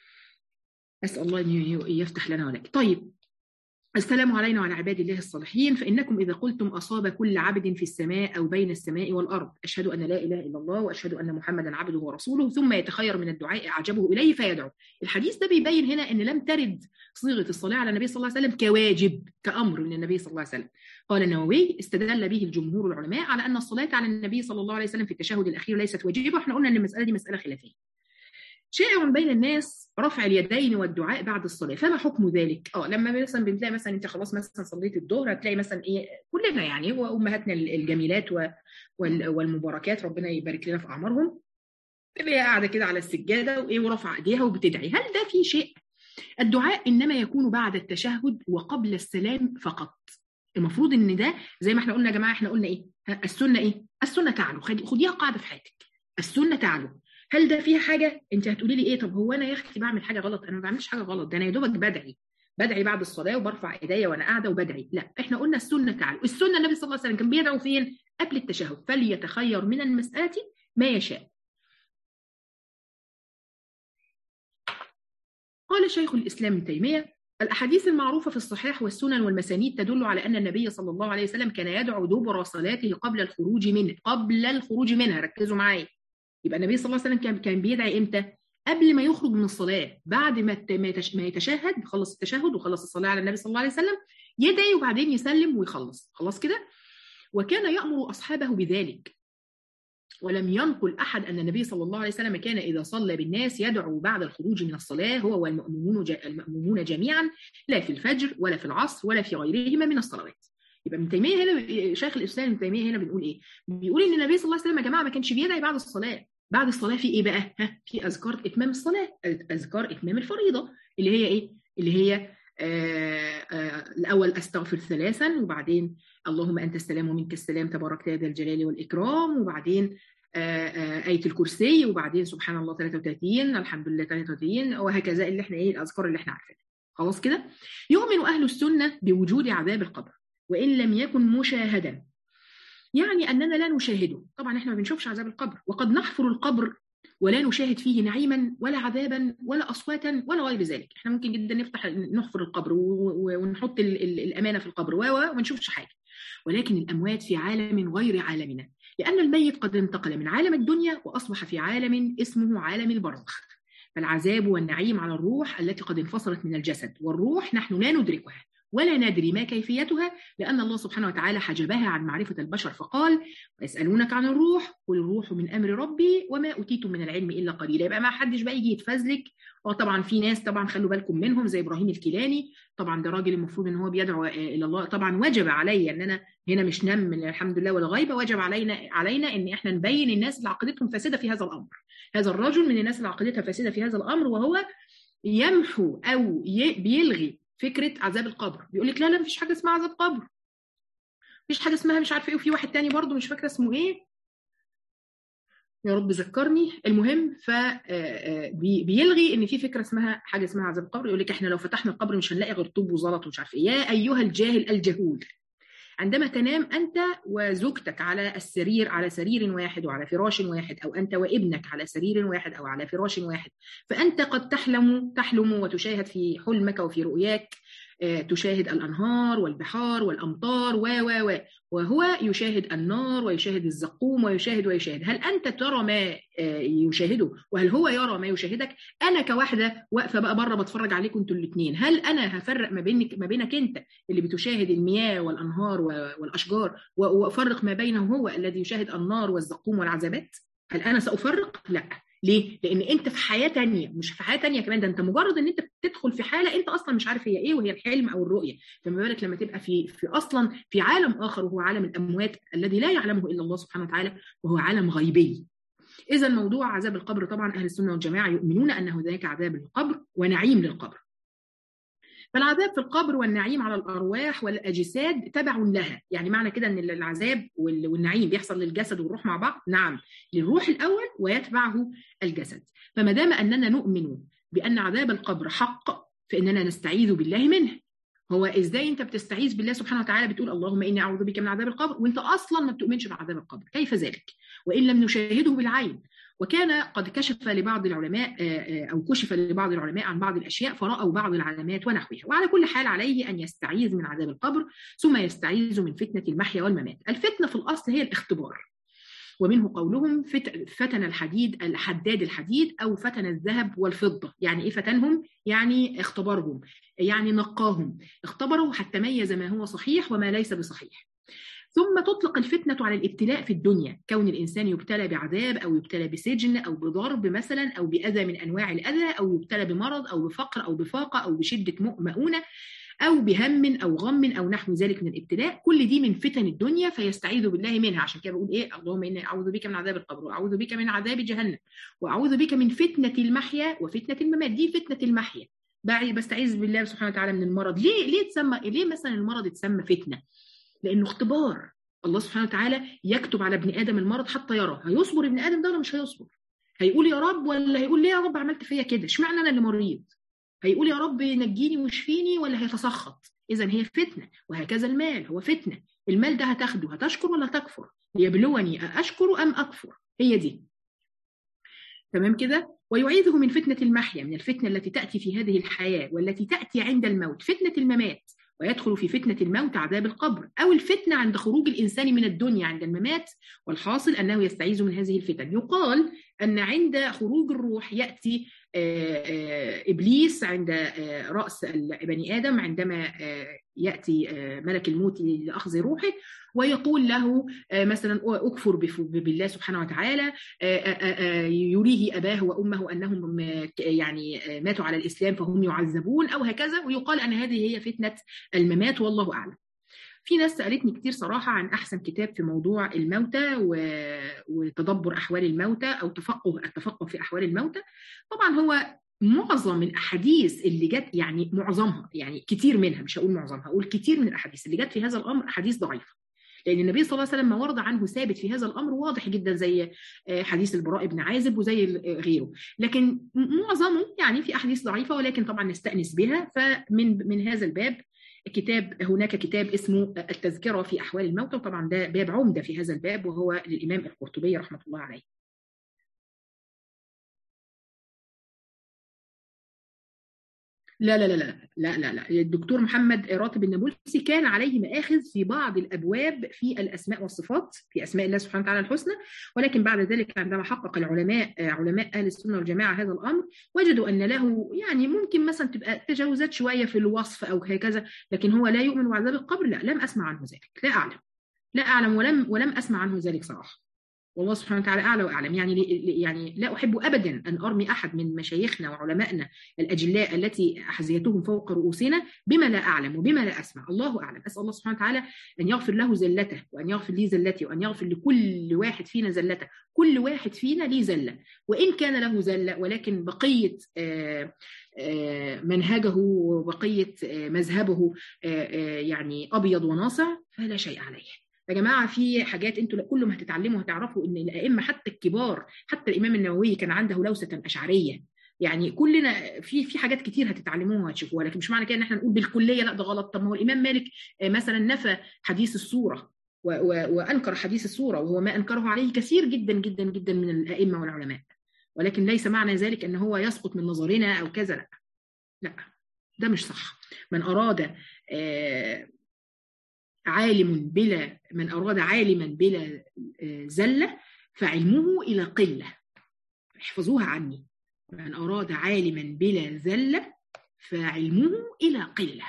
أسأل الله أن يفتح لنا ولك طيب السلام علينا وعلى عباد الله الصالحين فإنكم إذا قلتم أصاب كل عبد في السماء أو بين السماء والأرض أشهد أن لا إله إلا الله وأشهد أن محمدا عبده ورسوله ثم يتخير من الدعاء أعجبه إليه فيدعو الحديث ده بيبين هنا أن لم ترد صيغة الصلاة على النبي صلى الله عليه وسلم كواجب كأمر من النبي صلى الله عليه وسلم قال النووي استدل به الجمهور العلماء على أن الصلاة على النبي صلى الله عليه وسلم في التشهد الأخير ليست واجبة واحنا قلنا أن المسألة دي مسألة خلافية شائع بين الناس رفع اليدين والدعاء بعد الصلاه فما حكم ذلك اه لما مثلا بنلاقي مثلا انت خلاص مثلا صليت الظهر هتلاقي مثلا ايه كلنا يعني وامهاتنا الجميلات والمباركات ربنا يبارك لنا في اعمارهم تبقى قاعده كده على السجاده وايه ورفع ايديها وبتدعي هل ده في شيء الدعاء انما يكون بعد التشهد وقبل السلام فقط المفروض ان ده زي ما احنا قلنا يا جماعه احنا قلنا ايه السنه ايه السنه تعلو خديها قاعده في حياتك السنه تعلو هل ده فيها حاجه انت هتقولي لي ايه طب هو انا يا اختي بعمل حاجه غلط انا ما بعملش حاجه غلط ده انا يا دوبك بدعي بدعي بعد الصلاه وبرفع ايديا وانا قاعده وبدعي لا احنا قلنا السنه تعالوا السنه النبي صلى الله عليه وسلم كان بيدعو فين قبل التشهد فليتخير من المساله ما يشاء قال شيخ الاسلام ابن تيميه الاحاديث المعروفه في الصحيح والسنن والمسانيد تدل على ان النبي صلى الله عليه وسلم كان يدعو دبر صلاته قبل الخروج منه قبل الخروج منها ركزوا معايا يبقى النبي صلى الله عليه وسلم كان كان بيدعي امتى؟ قبل ما يخرج من الصلاه بعد ما ما يتشهد يخلص التشهد وخلص الصلاه على النبي صلى الله عليه وسلم يدعي وبعدين يسلم ويخلص خلاص كده وكان يامر اصحابه بذلك ولم ينقل احد ان النبي صلى الله عليه وسلم كان اذا صلى بالناس يدعو بعد الخروج من الصلاه هو والمأمومون المأمومون جميعا لا في الفجر ولا في العصر ولا في غيرهما من الصلوات. يبقى ابن تيميه هنا شيخ الاسلام ابن تيميه هنا بنقول ايه؟ بيقول ان النبي صلى الله عليه وسلم يا جماعه ما كانش بيدعي بعد الصلاه، بعد الصلاه في ايه بقى؟ ها في اذكار اتمام الصلاه، اذكار اتمام الفريضه اللي هي ايه؟ اللي هي آآ آآ الاول استغفر ثلاثا وبعدين اللهم انت السلام ومنك السلام تبارك يا ذا الجلال والاكرام وبعدين آآ آية الكرسي وبعدين سبحان الله 33 الحمد لله 33 وهكذا اللي احنا ايه الاذكار اللي احنا عارفينها خلاص كده يؤمن اهل السنه بوجود عذاب القبر وان لم يكن مشاهدا يعني اننا لا نشاهده طبعا احنا ما بنشوفش عذاب القبر وقد نحفر القبر ولا نشاهد فيه نعيما ولا عذابا ولا اصواتا ولا غير ذلك احنا ممكن جدا نفتح نحفر القبر ونحط الامانه في القبر وما نشوفش حاجه ولكن الاموات في عالم غير عالمنا لان الميت قد انتقل من عالم الدنيا واصبح في عالم اسمه عالم البرزخ فالعذاب والنعيم على الروح التي قد انفصلت من الجسد والروح نحن لا ندركها ولا ندري ما كيفيتها لأن الله سبحانه وتعالى حجبها عن معرفة البشر فقال ويسألونك عن الروح قل الروح من أمر ربي وما أوتيتم من العلم إلا قليلا يبقى ما حدش بقى يجي يتفزلك اه طبعا في ناس طبعا خلوا بالكم منهم زي ابراهيم الكيلاني طبعا ده راجل المفروض ان هو بيدعو الى الله طبعا وجب علي ان انا هنا مش نم من الحمد لله ولا غيبه وجب علينا علينا ان احنا نبين الناس اللي عقيدتهم فاسده في هذا الامر هذا الرجل من الناس اللي عقيدتها فاسده في هذا الامر وهو يمحو او بيلغي فكره عذاب القبر بيقول لك لا لا مفيش حاجه اسمها عذاب قبر مفيش حاجه اسمها مش عارفه ايه وفي واحد تاني برضه مش فاكره اسمه ايه يا رب ذكرني المهم ف بيلغي ان في فكره اسمها حاجه اسمها عذاب القبر يقول لك احنا لو فتحنا القبر مش هنلاقي غير طوب وزلط ومش عارف ايه يا ايها الجاهل الجهول عندما تنام انت وزوجتك على السرير على سرير واحد وعلى فراش واحد او انت وابنك على سرير واحد او على فراش واحد فانت قد تحلم تحلم وتشاهد في حلمك وفي رؤياك تشاهد الانهار والبحار والامطار و و و وهو يشاهد النار ويشاهد الزقوم ويشاهد ويشاهد هل انت ترى ما يشاهده وهل هو يرى ما يشاهدك انا كواحده واقفه بقى بره بتفرج عليكم انتوا الاثنين هل انا هفرق ما بينك ما بينك انت اللي بتشاهد المياه والانهار والاشجار وافرق ما بينه هو الذي يشاهد النار والزقوم والعذابات هل انا سافرق لا ليه؟ لان انت في حياه تانية مش في حياه تانية كمان ده انت مجرد ان انت بتدخل في حاله انت اصلا مش عارف هي ايه وهي الحلم او الرؤيه فما بالك لما تبقى في في اصلا في عالم اخر وهو عالم الاموات الذي لا يعلمه الا الله سبحانه وتعالى وهو عالم غيبي اذا موضوع عذاب القبر طبعا اهل السنه والجماعه يؤمنون ان هناك عذاب للقبر ونعيم للقبر فالعذاب في القبر والنعيم على الارواح والاجساد تبع لها يعني معنى كده ان العذاب والنعيم بيحصل للجسد والروح مع بعض نعم للروح الاول ويتبعه الجسد فما دام اننا نؤمن بان عذاب القبر حق فاننا نستعيذ بالله منه هو ازاي انت بتستعيذ بالله سبحانه وتعالى بتقول اللهم اني اعوذ بك من عذاب القبر وانت اصلا ما بتؤمنش بعذاب القبر كيف ذلك وان لم نشاهده بالعين وكان قد كشف لبعض العلماء او كشف لبعض العلماء عن بعض الاشياء فراوا بعض العلامات ونحوها وعلى كل حال عليه ان يستعيذ من عذاب القبر ثم يستعيذ من فتنه المحيا والممات الفتنه في الاصل هي الاختبار ومنه قولهم فتن الحديد الحداد الحديد او فتن الذهب والفضه يعني ايه فتنهم يعني اختبرهم يعني نقاهم اختبروا حتى ميز ما هو صحيح وما ليس بصحيح ثم تطلق الفتنة على الابتلاء في الدنيا كون الإنسان يبتلى بعذاب أو يبتلى بسجن أو بضرب مثلا أو بأذى من أنواع الأذى أو يبتلى بمرض أو بفقر أو بفاقة أو بشدة مؤونة أو بهم أو غم أو نحو ذلك من الابتلاء كل دي من فتن الدنيا فيستعيذ بالله منها عشان كده بقول إيه اللهم إني أعوذ بك من عذاب القبر وأعوذ بك من عذاب جهنم وأعوذ بك من فتنة المحيا وفتنة الممات دي فتنة المحيا بستعيذ بالله سبحانه وتعالى من المرض ليه ليه تسمى ليه مثلا المرض يتسمى فتنه لانه اختبار الله سبحانه وتعالى يكتب على ابن ادم المرض حتى يرى هيصبر ابن ادم ده ولا مش هيصبر هيقول يا رب ولا هيقول ليه يا رب عملت فيا كده اشمعنى انا اللي مريض هيقول يا رب نجيني واشفيني ولا هيتسخط اذا هي فتنه وهكذا المال هو فتنه المال ده هتاخده هتشكر ولا تكفر ليبلوني أشكر أم أكفر هي دي تمام كده ويعيذه من فتنة المحيا من الفتنة التي تأتي في هذه الحياة والتي تأتي عند الموت فتنة الممات ويدخل في فتنة الموت عذاب القبر أو الفتنة عند خروج الإنسان من الدنيا عند الممات والحاصل أنه يستعيذ من هذه الفتن يقال أن عند خروج الروح يأتي إبليس عند رأس بني آدم عندما يأتي ملك الموت لأخذ روحه ويقول له مثلا أكفر بالله سبحانه وتعالى يريه أباه وأمه أنهم يعني ماتوا على الإسلام فهم يعذبون أو هكذا ويقال أن هذه هي فتنة الممات والله أعلم في ناس سالتني كتير صراحه عن احسن كتاب في موضوع الموتى وتدبر احوال الموتى او تفقه التفقه في احوال الموتى طبعا هو معظم الاحاديث اللي جت يعني معظمها يعني كتير منها مش هقول معظمها هقول كتير من الاحاديث اللي جت في هذا الامر احاديث ضعيفه لان النبي صلى الله عليه وسلم ما ورد عنه ثابت في هذا الامر واضح جدا زي حديث البراء بن عازب وزي غيره لكن معظمه يعني في احاديث ضعيفه ولكن طبعا نستانس بها فمن من هذا الباب كتاب هناك كتاب اسمه التذكرة في أحوال الموتى وطبعا ده باب عمدة في هذا الباب وهو للإمام القرطبي رحمة الله عليه لا لا لا لا لا لا لا الدكتور محمد راتب النابلسي كان عليه مآخذ في بعض الأبواب في الأسماء والصفات في أسماء الله سبحانه وتعالى الحسنى ولكن بعد ذلك عندما حقق العلماء علماء أهل السنة والجماعة هذا الأمر وجدوا أن له يعني ممكن مثلا تبقى تجاوزات شوية في الوصف أو هكذا لكن هو لا يؤمن بعذاب القبر لا لم أسمع عنه ذلك لا أعلم لا أعلم ولم ولم أسمع عنه ذلك صراحة والله سبحانه وتعالى اعلى واعلم يعني يعني لا احب ابدا ان ارمي احد من مشايخنا وعلمائنا الاجلاء التي احذيتهم فوق رؤوسنا بما لا اعلم وبما لا اسمع الله اعلم اسال الله سبحانه وتعالى ان يغفر له زلته وان يغفر لي زلتي وان يغفر لكل واحد فينا زلته كل واحد فينا ليه زله وان كان له زله ولكن بقيه آآ آآ منهجه وبقيه مذهبه يعني ابيض وناصع فلا شيء عليه يا جماعه في حاجات انتوا كل ما هتتعلموا هتعرفوا ان الائمه حتى الكبار حتى الامام النووي كان عنده لوسه اشعريه يعني كلنا في في حاجات كتير هتتعلموها وهتشوفوها لكن مش معنى كده ان احنا نقول بالكليه لا ده غلط طب ما هو الامام مالك مثلا نفى حديث الصوره وانكر حديث الصوره وهو ما انكره عليه كثير جدا جدا جدا من الائمه والعلماء ولكن ليس معنى ذلك ان هو يسقط من نظرنا او كذا لا لا ده مش صح من اراد آه عالم بلا من أراد عالما بلا زلة فعلمه إلى قلة احفظوها عني من أراد عالما بلا زلة فعلمه إلى قلة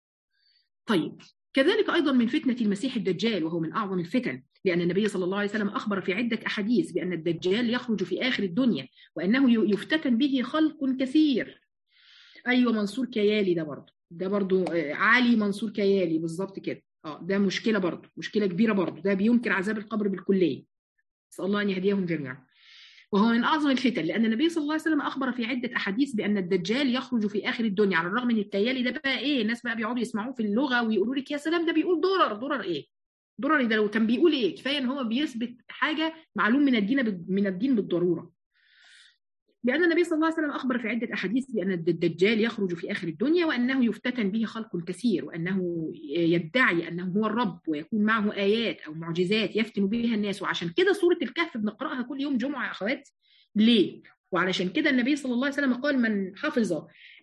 طيب كذلك أيضا من فتنة المسيح الدجال وهو من أعظم الفتن لأن النبي صلى الله عليه وسلم أخبر في عدة أحاديث بأن الدجال يخرج في آخر الدنيا وأنه يفتتن به خلق كثير أيوة منصور كيالي ده برضه ده برضه علي منصور كيالي بالظبط كده اه ده مشكله برضه مشكله كبيره برضه ده بينكر عذاب القبر بالكليه نسال الله ان يهديهم جميعا وهو من اعظم الفتن لان النبي صلى الله عليه وسلم اخبر في عده احاديث بان الدجال يخرج في اخر الدنيا على الرغم من الكيالي ده بقى ايه الناس بقى بيقعدوا يسمعوه في اللغه ويقولوا لك يا سلام ده بيقول ضرر ضرر ايه ضرر ده لو كان بيقول ايه كفايه ان هو بيثبت حاجه معلوم من الدين من الدين بالضروره لأن النبي صلى الله عليه وسلم أخبر في عدة أحاديث بأن الدجال يخرج في آخر الدنيا وأنه يفتتن به خلق كثير وأنه يدعي أنه هو الرب ويكون معه آيات أو معجزات يفتن بها الناس وعشان كده سورة الكهف بنقرأها كل يوم جمعة يا أخوات ليه؟ وعلشان كده النبي صلى الله عليه وسلم قال من حفظ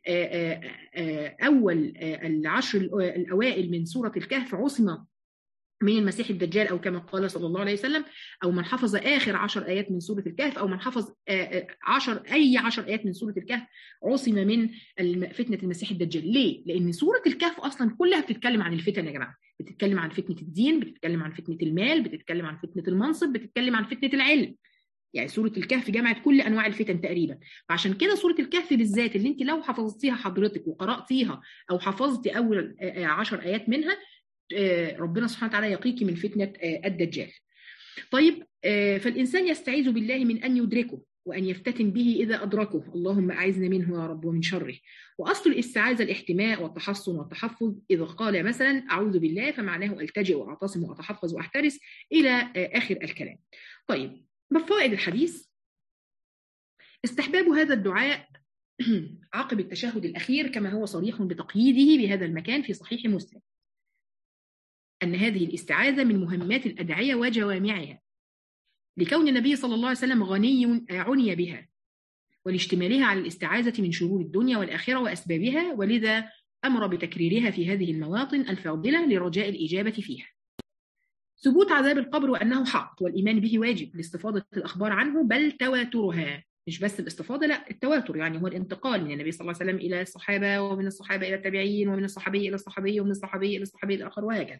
أول العشر الأوائل من سورة الكهف عصم من المسيح الدجال او كما قال صلى الله عليه وسلم او من حفظ اخر عشر ايات من سوره الكهف او من حفظ عشر اي عشر ايات من سوره الكهف عصم من فتنه المسيح الدجال ليه لان سوره الكهف اصلا كلها بتتكلم عن الفتن يا جماعه بتتكلم عن فتنه الدين بتتكلم عن فتنه المال بتتكلم عن فتنه المنصب بتتكلم عن فتنه العلم يعني سورة الكهف جمعت كل أنواع الفتن تقريبا فعشان كده سورة الكهف بالذات اللي أنت لو حفظتيها حضرتك وقرأتيها أو حفظتي أول عشر آيات منها ربنا سبحانه وتعالى يقيك من فتنة الدجال طيب فالإنسان يستعيذ بالله من أن يدركه وأن يفتتن به إذا أدركه اللهم أعذنا منه يا رب ومن شره وأصل الاستعاذة الاحتماء والتحصن والتحفظ إذا قال مثلا أعوذ بالله فمعناه ألتجئ وأعتصم وأتحفظ وأحترس إلى آخر الكلام طيب بفوائد الحديث استحباب هذا الدعاء عقب التشهد الأخير كما هو صريح بتقييده بهذا المكان في صحيح مسلم أن هذه الاستعاذة من مهمات الأدعية وجوامعها لكون النبي صلى الله عليه وسلم غني عني بها ولاشتمالها على الاستعاذة من شرور الدنيا والآخرة وأسبابها ولذا أمر بتكريرها في هذه المواطن الفاضلة لرجاء الإجابة فيها ثبوت عذاب القبر وأنه حق والإيمان به واجب لاستفاضة الأخبار عنه بل تواترها مش بس الاستفاضة لا التواتر يعني هو الانتقال من النبي صلى الله عليه وسلم إلى الصحابة ومن الصحابة إلى التابعين ومن الصحابي إلى الصحابي ومن الصحابي إلى الصحابي الآخر وهكذا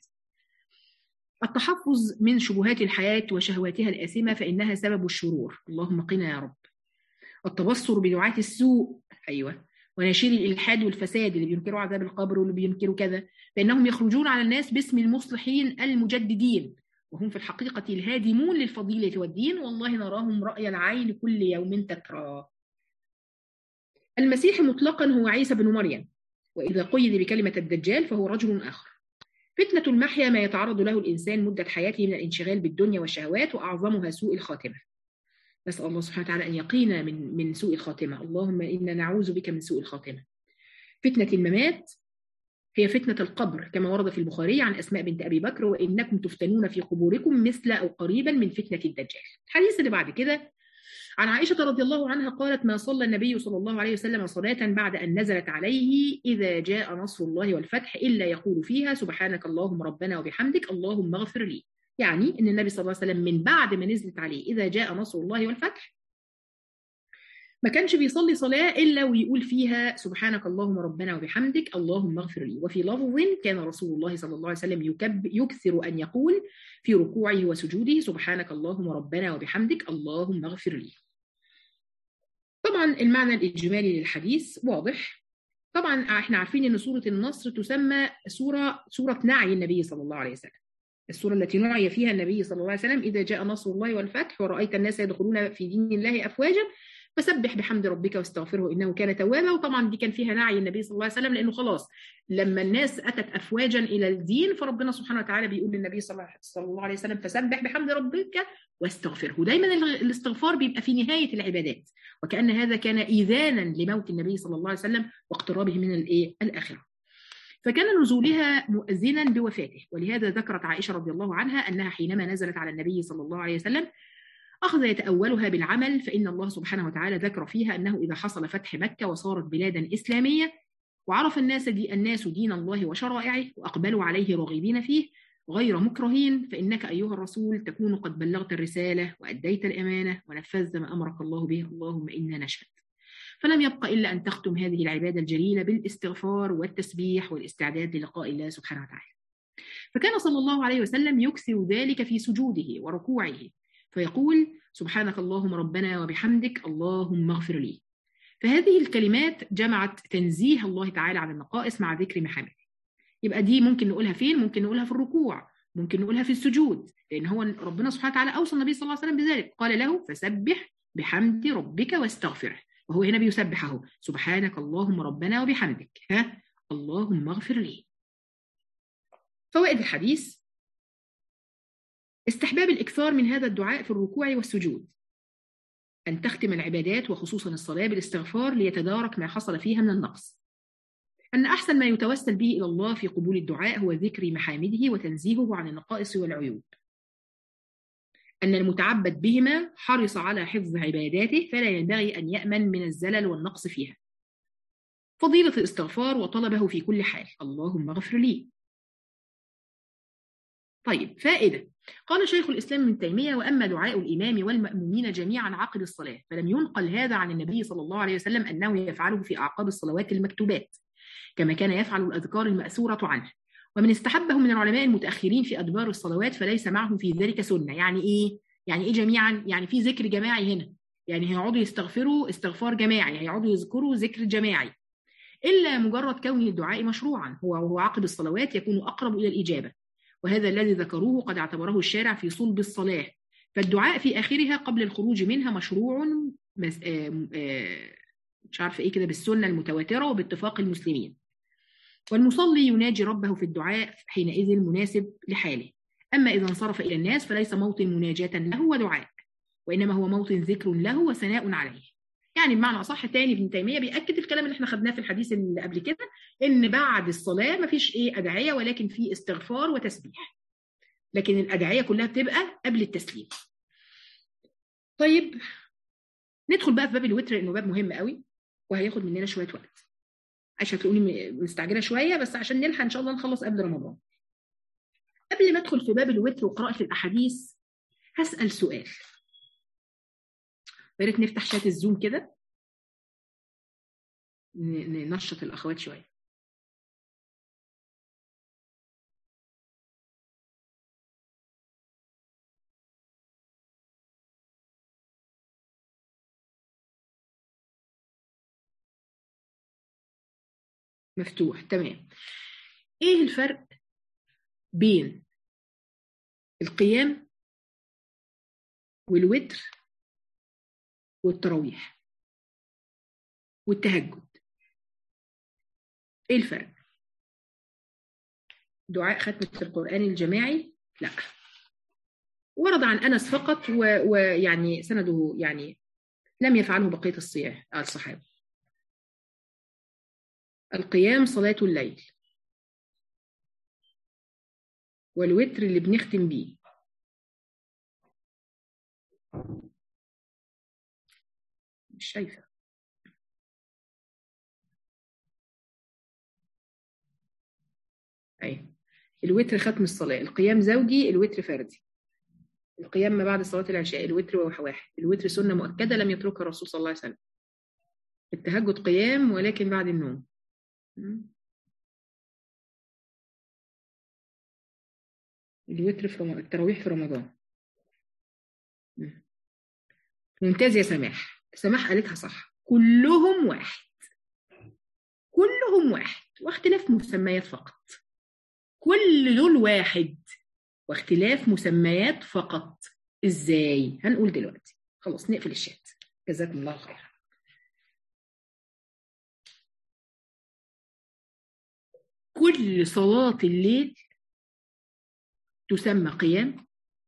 التحفظ من شبهات الحياة وشهواتها الآثمة فإنها سبب الشرور اللهم قنا يا رب التبصر بدعاة السوء أيوة وناشري الإلحاد والفساد اللي بينكروا عذاب القبر واللي بينكروا كذا فإنهم يخرجون على الناس باسم المصلحين المجددين وهم في الحقيقة الهادمون للفضيلة والدين والله نراهم رأي العين كل يوم تترى المسيح مطلقا هو عيسى بن مريم وإذا قيد بكلمة الدجال فهو رجل آخر فتنة المحيا ما يتعرض له الإنسان مدة حياته من الانشغال بالدنيا والشهوات وأعظمها سوء الخاتمة نسأل الله سبحانه وتعالى أن يقينا من من سوء الخاتمة اللهم إنا نعوذ بك من سوء الخاتمة فتنة الممات هي فتنة القبر كما ورد في البخاري عن أسماء بنت أبي بكر وإنكم تفتنون في قبوركم مثل أو قريبا من فتنة الدجال الحديث اللي بعد كده عن عائشة رضي الله عنها قالت ما صلى النبي صلى الله عليه وسلم صلاة بعد أن نزلت عليه إذا جاء نصر الله والفتح إلا يقول فيها سبحانك اللهم ربنا وبحمدك اللهم اغفر لي يعني أن النبي صلى الله عليه وسلم من بعد ما نزلت عليه إذا جاء نصر الله والفتح ما كانش بيصلي صلاة إلا ويقول فيها سبحانك اللهم ربنا وبحمدك اللهم اغفر لي وفي لفظ كان رسول الله صلى الله عليه وسلم يكب يكثر أن يقول في ركوعه وسجوده سبحانك اللهم ربنا وبحمدك اللهم اغفر لي طبعا المعنى الإجمالي للحديث واضح طبعا احنا عارفين ان سورة النصر تسمى سورة سورة نعي النبي صلى الله عليه وسلم السورة التي نعي فيها النبي صلى الله عليه وسلم إذا جاء نصر الله والفتح ورأيت الناس يدخلون في دين الله أفواجا فسبح بحمد ربك واستغفره انه كان توابا وطبعا دي كان فيها نعي النبي صلى الله عليه وسلم لانه خلاص لما الناس اتت افواجا الى الدين فربنا سبحانه وتعالى بيقول للنبي صلى الله عليه وسلم فسبح بحمد ربك واستغفره دايما الاستغفار بيبقى في نهايه العبادات وكان هذا كان ايذانا لموت النبي صلى الله عليه وسلم واقترابه من الايه الاخره فكان نزولها مؤذنا بوفاته ولهذا ذكرت عائشه رضي الله عنها انها حينما نزلت على النبي صلى الله عليه وسلم أخذ يتأولها بالعمل فإن الله سبحانه وتعالى ذكر فيها أنه إذا حصل فتح مكة وصارت بلادا إسلامية وعرف الناس دي الناس دين الله وشرائعه وأقبلوا عليه راغبين فيه غير مكرهين فإنك أيها الرسول تكون قد بلغت الرسالة وأديت الأمانة ونفذت ما أمرك الله به اللهم إنا نشهد فلم يبق إلا أن تختم هذه العبادة الجليلة بالاستغفار والتسبيح والاستعداد للقاء الله سبحانه وتعالى فكان صلى الله عليه وسلم يكثر ذلك في سجوده وركوعه فيقول سبحانك اللهم ربنا وبحمدك اللهم اغفر لي فهذه الكلمات جمعت تنزيه الله تعالى عن النقائص مع ذكر محامده يبقى دي ممكن نقولها فين ممكن نقولها في الركوع ممكن نقولها في السجود لان هو ربنا سبحانه وتعالى اوصى النبي صلى الله عليه وسلم بذلك قال له فسبح بحمد ربك واستغفره وهو هنا بيسبح اهو سبحانك اللهم ربنا وبحمدك ها اللهم اغفر لي فوائد الحديث استحباب الإكثار من هذا الدعاء في الركوع والسجود أن تختم العبادات وخصوصا الصلاة بالاستغفار ليتدارك ما حصل فيها من النقص أن أحسن ما يتوسل به إلى الله في قبول الدعاء هو ذكر محامده وتنزيهه عن النقائص والعيوب أن المتعبد بهما حرص على حفظ عباداته فلا ينبغي أن يأمن من الزلل والنقص فيها فضيلة الاستغفار وطلبه في كل حال اللهم اغفر لي طيب فائدة قال شيخ الإسلام ابن تيمية وأما دعاء الإمام والمأمومين جميعا عقب الصلاة فلم ينقل هذا عن النبي صلى الله عليه وسلم أنه يفعله في أعقاب الصلوات المكتوبات كما كان يفعل الأذكار المأثورة عنه ومن استحبه من العلماء المتأخرين في أدبار الصلوات فليس معه في ذلك سنة يعني إيه؟ يعني إيه جميعا؟ يعني في ذكر جماعي هنا يعني هيقعدوا يستغفروا استغفار جماعي هيقعدوا يذكروا ذكر جماعي إلا مجرد كون الدعاء مشروعا هو وهو عقب الصلوات يكون أقرب إلى الإجابة وهذا الذي ذكروه قد اعتبره الشارع في صلب الصلاة فالدعاء في آخرها قبل الخروج منها مشروع مش عارفة إيه كده بالسنة المتواترة وباتفاق المسلمين والمصلي يناجي ربه في الدعاء حينئذ مناسب لحاله أما إذا انصرف إلى الناس فليس موطن مناجاة له ودعاء وإنما هو موطن ذكر له وثناء عليه يعني بمعنى اصح تاني ابن تيميه بياكد الكلام اللي احنا خدناه في الحديث اللي قبل كده ان بعد الصلاه مفيش ايه ادعيه ولكن في استغفار وتسبيح لكن الادعيه كلها بتبقى قبل التسليم طيب ندخل بقى في باب الوتر لانه باب مهم قوي وهياخد مننا شويه وقت عشان تلاقوني مستعجله شويه بس عشان نلحق ان شاء الله نخلص قبل رمضان قبل ما ادخل في باب الوتر وقراءه الاحاديث هسال سؤال يا ريت نفتح شات الزوم كده ننشط الاخوات شويه مفتوح تمام ايه الفرق بين القيام والوتر والتراويح والتهجد ايه الفرق دعاء ختمة القرآن الجماعي لا ورد عن أنس فقط ويعني سنده يعني لم يفعله بقية الصيام الصحابة القيام صلاة الليل والوتر اللي بنختم بيه مش شايفة أيوة الوتر ختم الصلاة القيام زوجي الوتر فردي القيام ما بعد صلاة العشاء الوتر واحد الوتر سنة مؤكدة لم يتركها الرسول صلى الله عليه وسلم التهجد قيام ولكن بعد النوم الوتر في رمضان التراويح في رمضان ممتاز يا سماح سماح قالتها صح كلهم واحد كلهم واحد واختلاف مسميات فقط كل دول واحد واختلاف مسميات فقط ازاي هنقول دلوقتي خلاص نقفل الشات جزاكم الله خيرا كل صلاة الليل تسمى قيام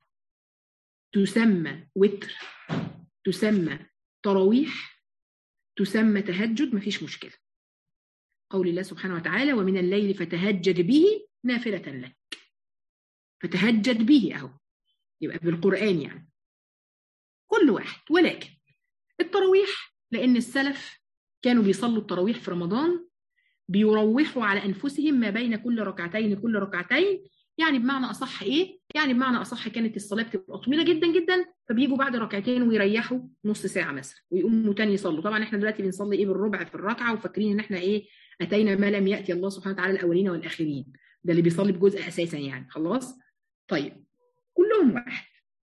تسمى وتر تسمى تراويح تسمى تهجد مفيش مشكلة قول الله سبحانه وتعالى ومن الليل فتهجد به نافلة لك فتهجد به أهو يبقى بالقرآن يعني كل واحد ولكن التراويح لأن السلف كانوا بيصلوا التراويح في رمضان بيروحوا على أنفسهم ما بين كل ركعتين كل ركعتين يعني بمعنى أصح إيه؟ يعني بمعنى أصح كانت الصلاة بتبقى طويلة جدا جدا فبيجوا بعد ركعتين ويريحوا نص ساعة مثلا ويقوموا تاني يصلوا طبعا احنا دلوقتي بنصلي إيه بالربع في الركعة وفاكرين إن احنا إيه أتينا ما لم يأتي الله سبحانه وتعالى الأولين والآخرين ده اللي بيصلي بجزء أساسا يعني خلاص طيب كلهم واحد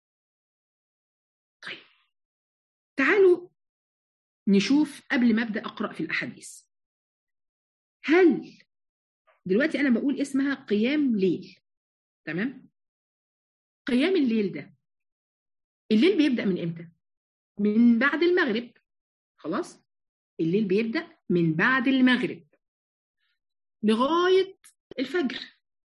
طيب تعالوا نشوف قبل ما أبدأ أقرأ في الأحاديث هل دلوقتي أنا بقول اسمها قيام ليل تمام قيام الليل ده الليل بيبدأ من إمتى؟ من بعد المغرب خلاص الليل بيبدأ من بعد المغرب لغاية الفجر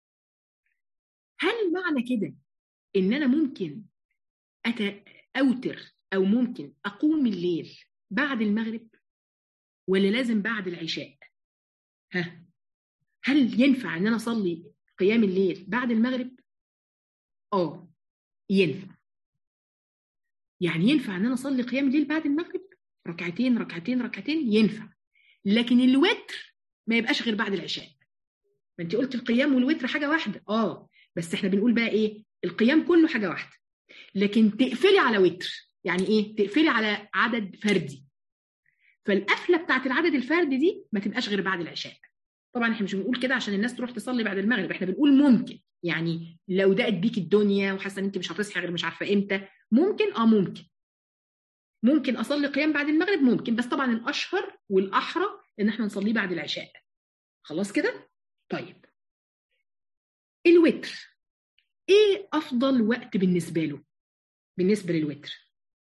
هل معنى كده إن أنا ممكن أت... أوتر أو ممكن أقوم الليل بعد المغرب ولا لازم بعد العشاء؟ ها هل ينفع ان انا اصلي قيام الليل بعد المغرب اه ينفع يعني ينفع ان انا اصلي قيام الليل بعد المغرب ركعتين ركعتين ركعتين ينفع لكن الوتر ما يبقاش غير بعد العشاء ما انت قلت القيام والوتر حاجه واحده اه بس احنا بنقول بقى ايه القيام كله حاجه واحده لكن تقفلي على وتر يعني ايه تقفلي على عدد فردي فالقفله بتاعت العدد الفردي دي ما تبقاش غير بعد العشاء طبعا احنا مش بنقول كده عشان الناس تروح تصلي بعد المغرب احنا بنقول ممكن يعني لو دقت بيك الدنيا وحاسه ان انت مش هتصحي غير مش عارفه امتى ممكن اه ممكن ممكن اصلي قيام بعد المغرب ممكن بس طبعا الاشهر والاحرى ان احنا نصليه بعد العشاء خلاص كده طيب الوتر ايه افضل وقت بالنسبه له بالنسبه للوتر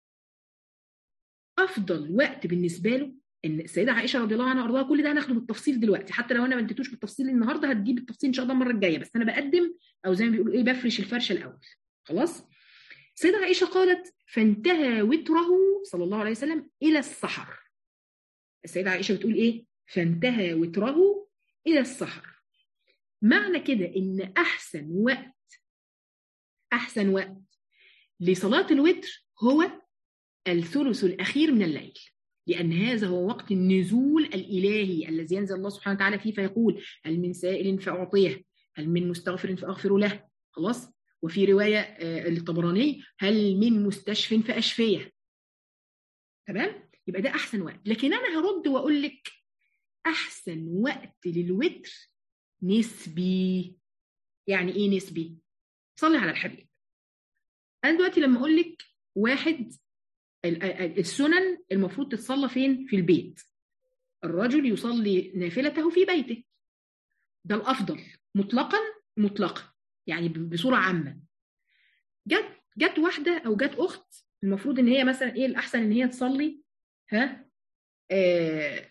افضل وقت بالنسبه له ان السيده عائشه رضي الله عنها وارضاها كل ده هناخده بالتفصيل دلوقتي حتى لو انا ما اديتوش بالتفصيل النهارده هتجيب التفصيل ان شاء الله المره الجايه بس انا بقدم او زي ما بيقولوا ايه بفرش الفرشه الاول خلاص السيده عائشه قالت فانتهى وتره صلى الله عليه وسلم الى السحر السيده عائشه بتقول ايه فانتهى وتره الى السحر معنى كده ان احسن وقت احسن وقت لصلاه الوتر هو الثلث الاخير من الليل لأن هذا هو وقت النزول الإلهي الذي ينزل الله سبحانه وتعالى فيه فيقول هل من سائل فأعطيه هل من مستغفر فأغفر له خلاص وفي رواية للطبراني هل من مستشف فأشفيه تمام يبقى ده أحسن وقت لكن أنا هرد وأقول لك أحسن وقت للوتر نسبي يعني إيه نسبي صلي على الحبيب أنا دلوقتي لما أقول لك واحد السنن المفروض تتصلى فين في البيت الرجل يصلي نافلته في بيته ده الافضل مطلقا مطلقا يعني بصوره عامه جت جت واحده او جت اخت المفروض ان هي مثلا ايه الاحسن ان هي تصلي ها آه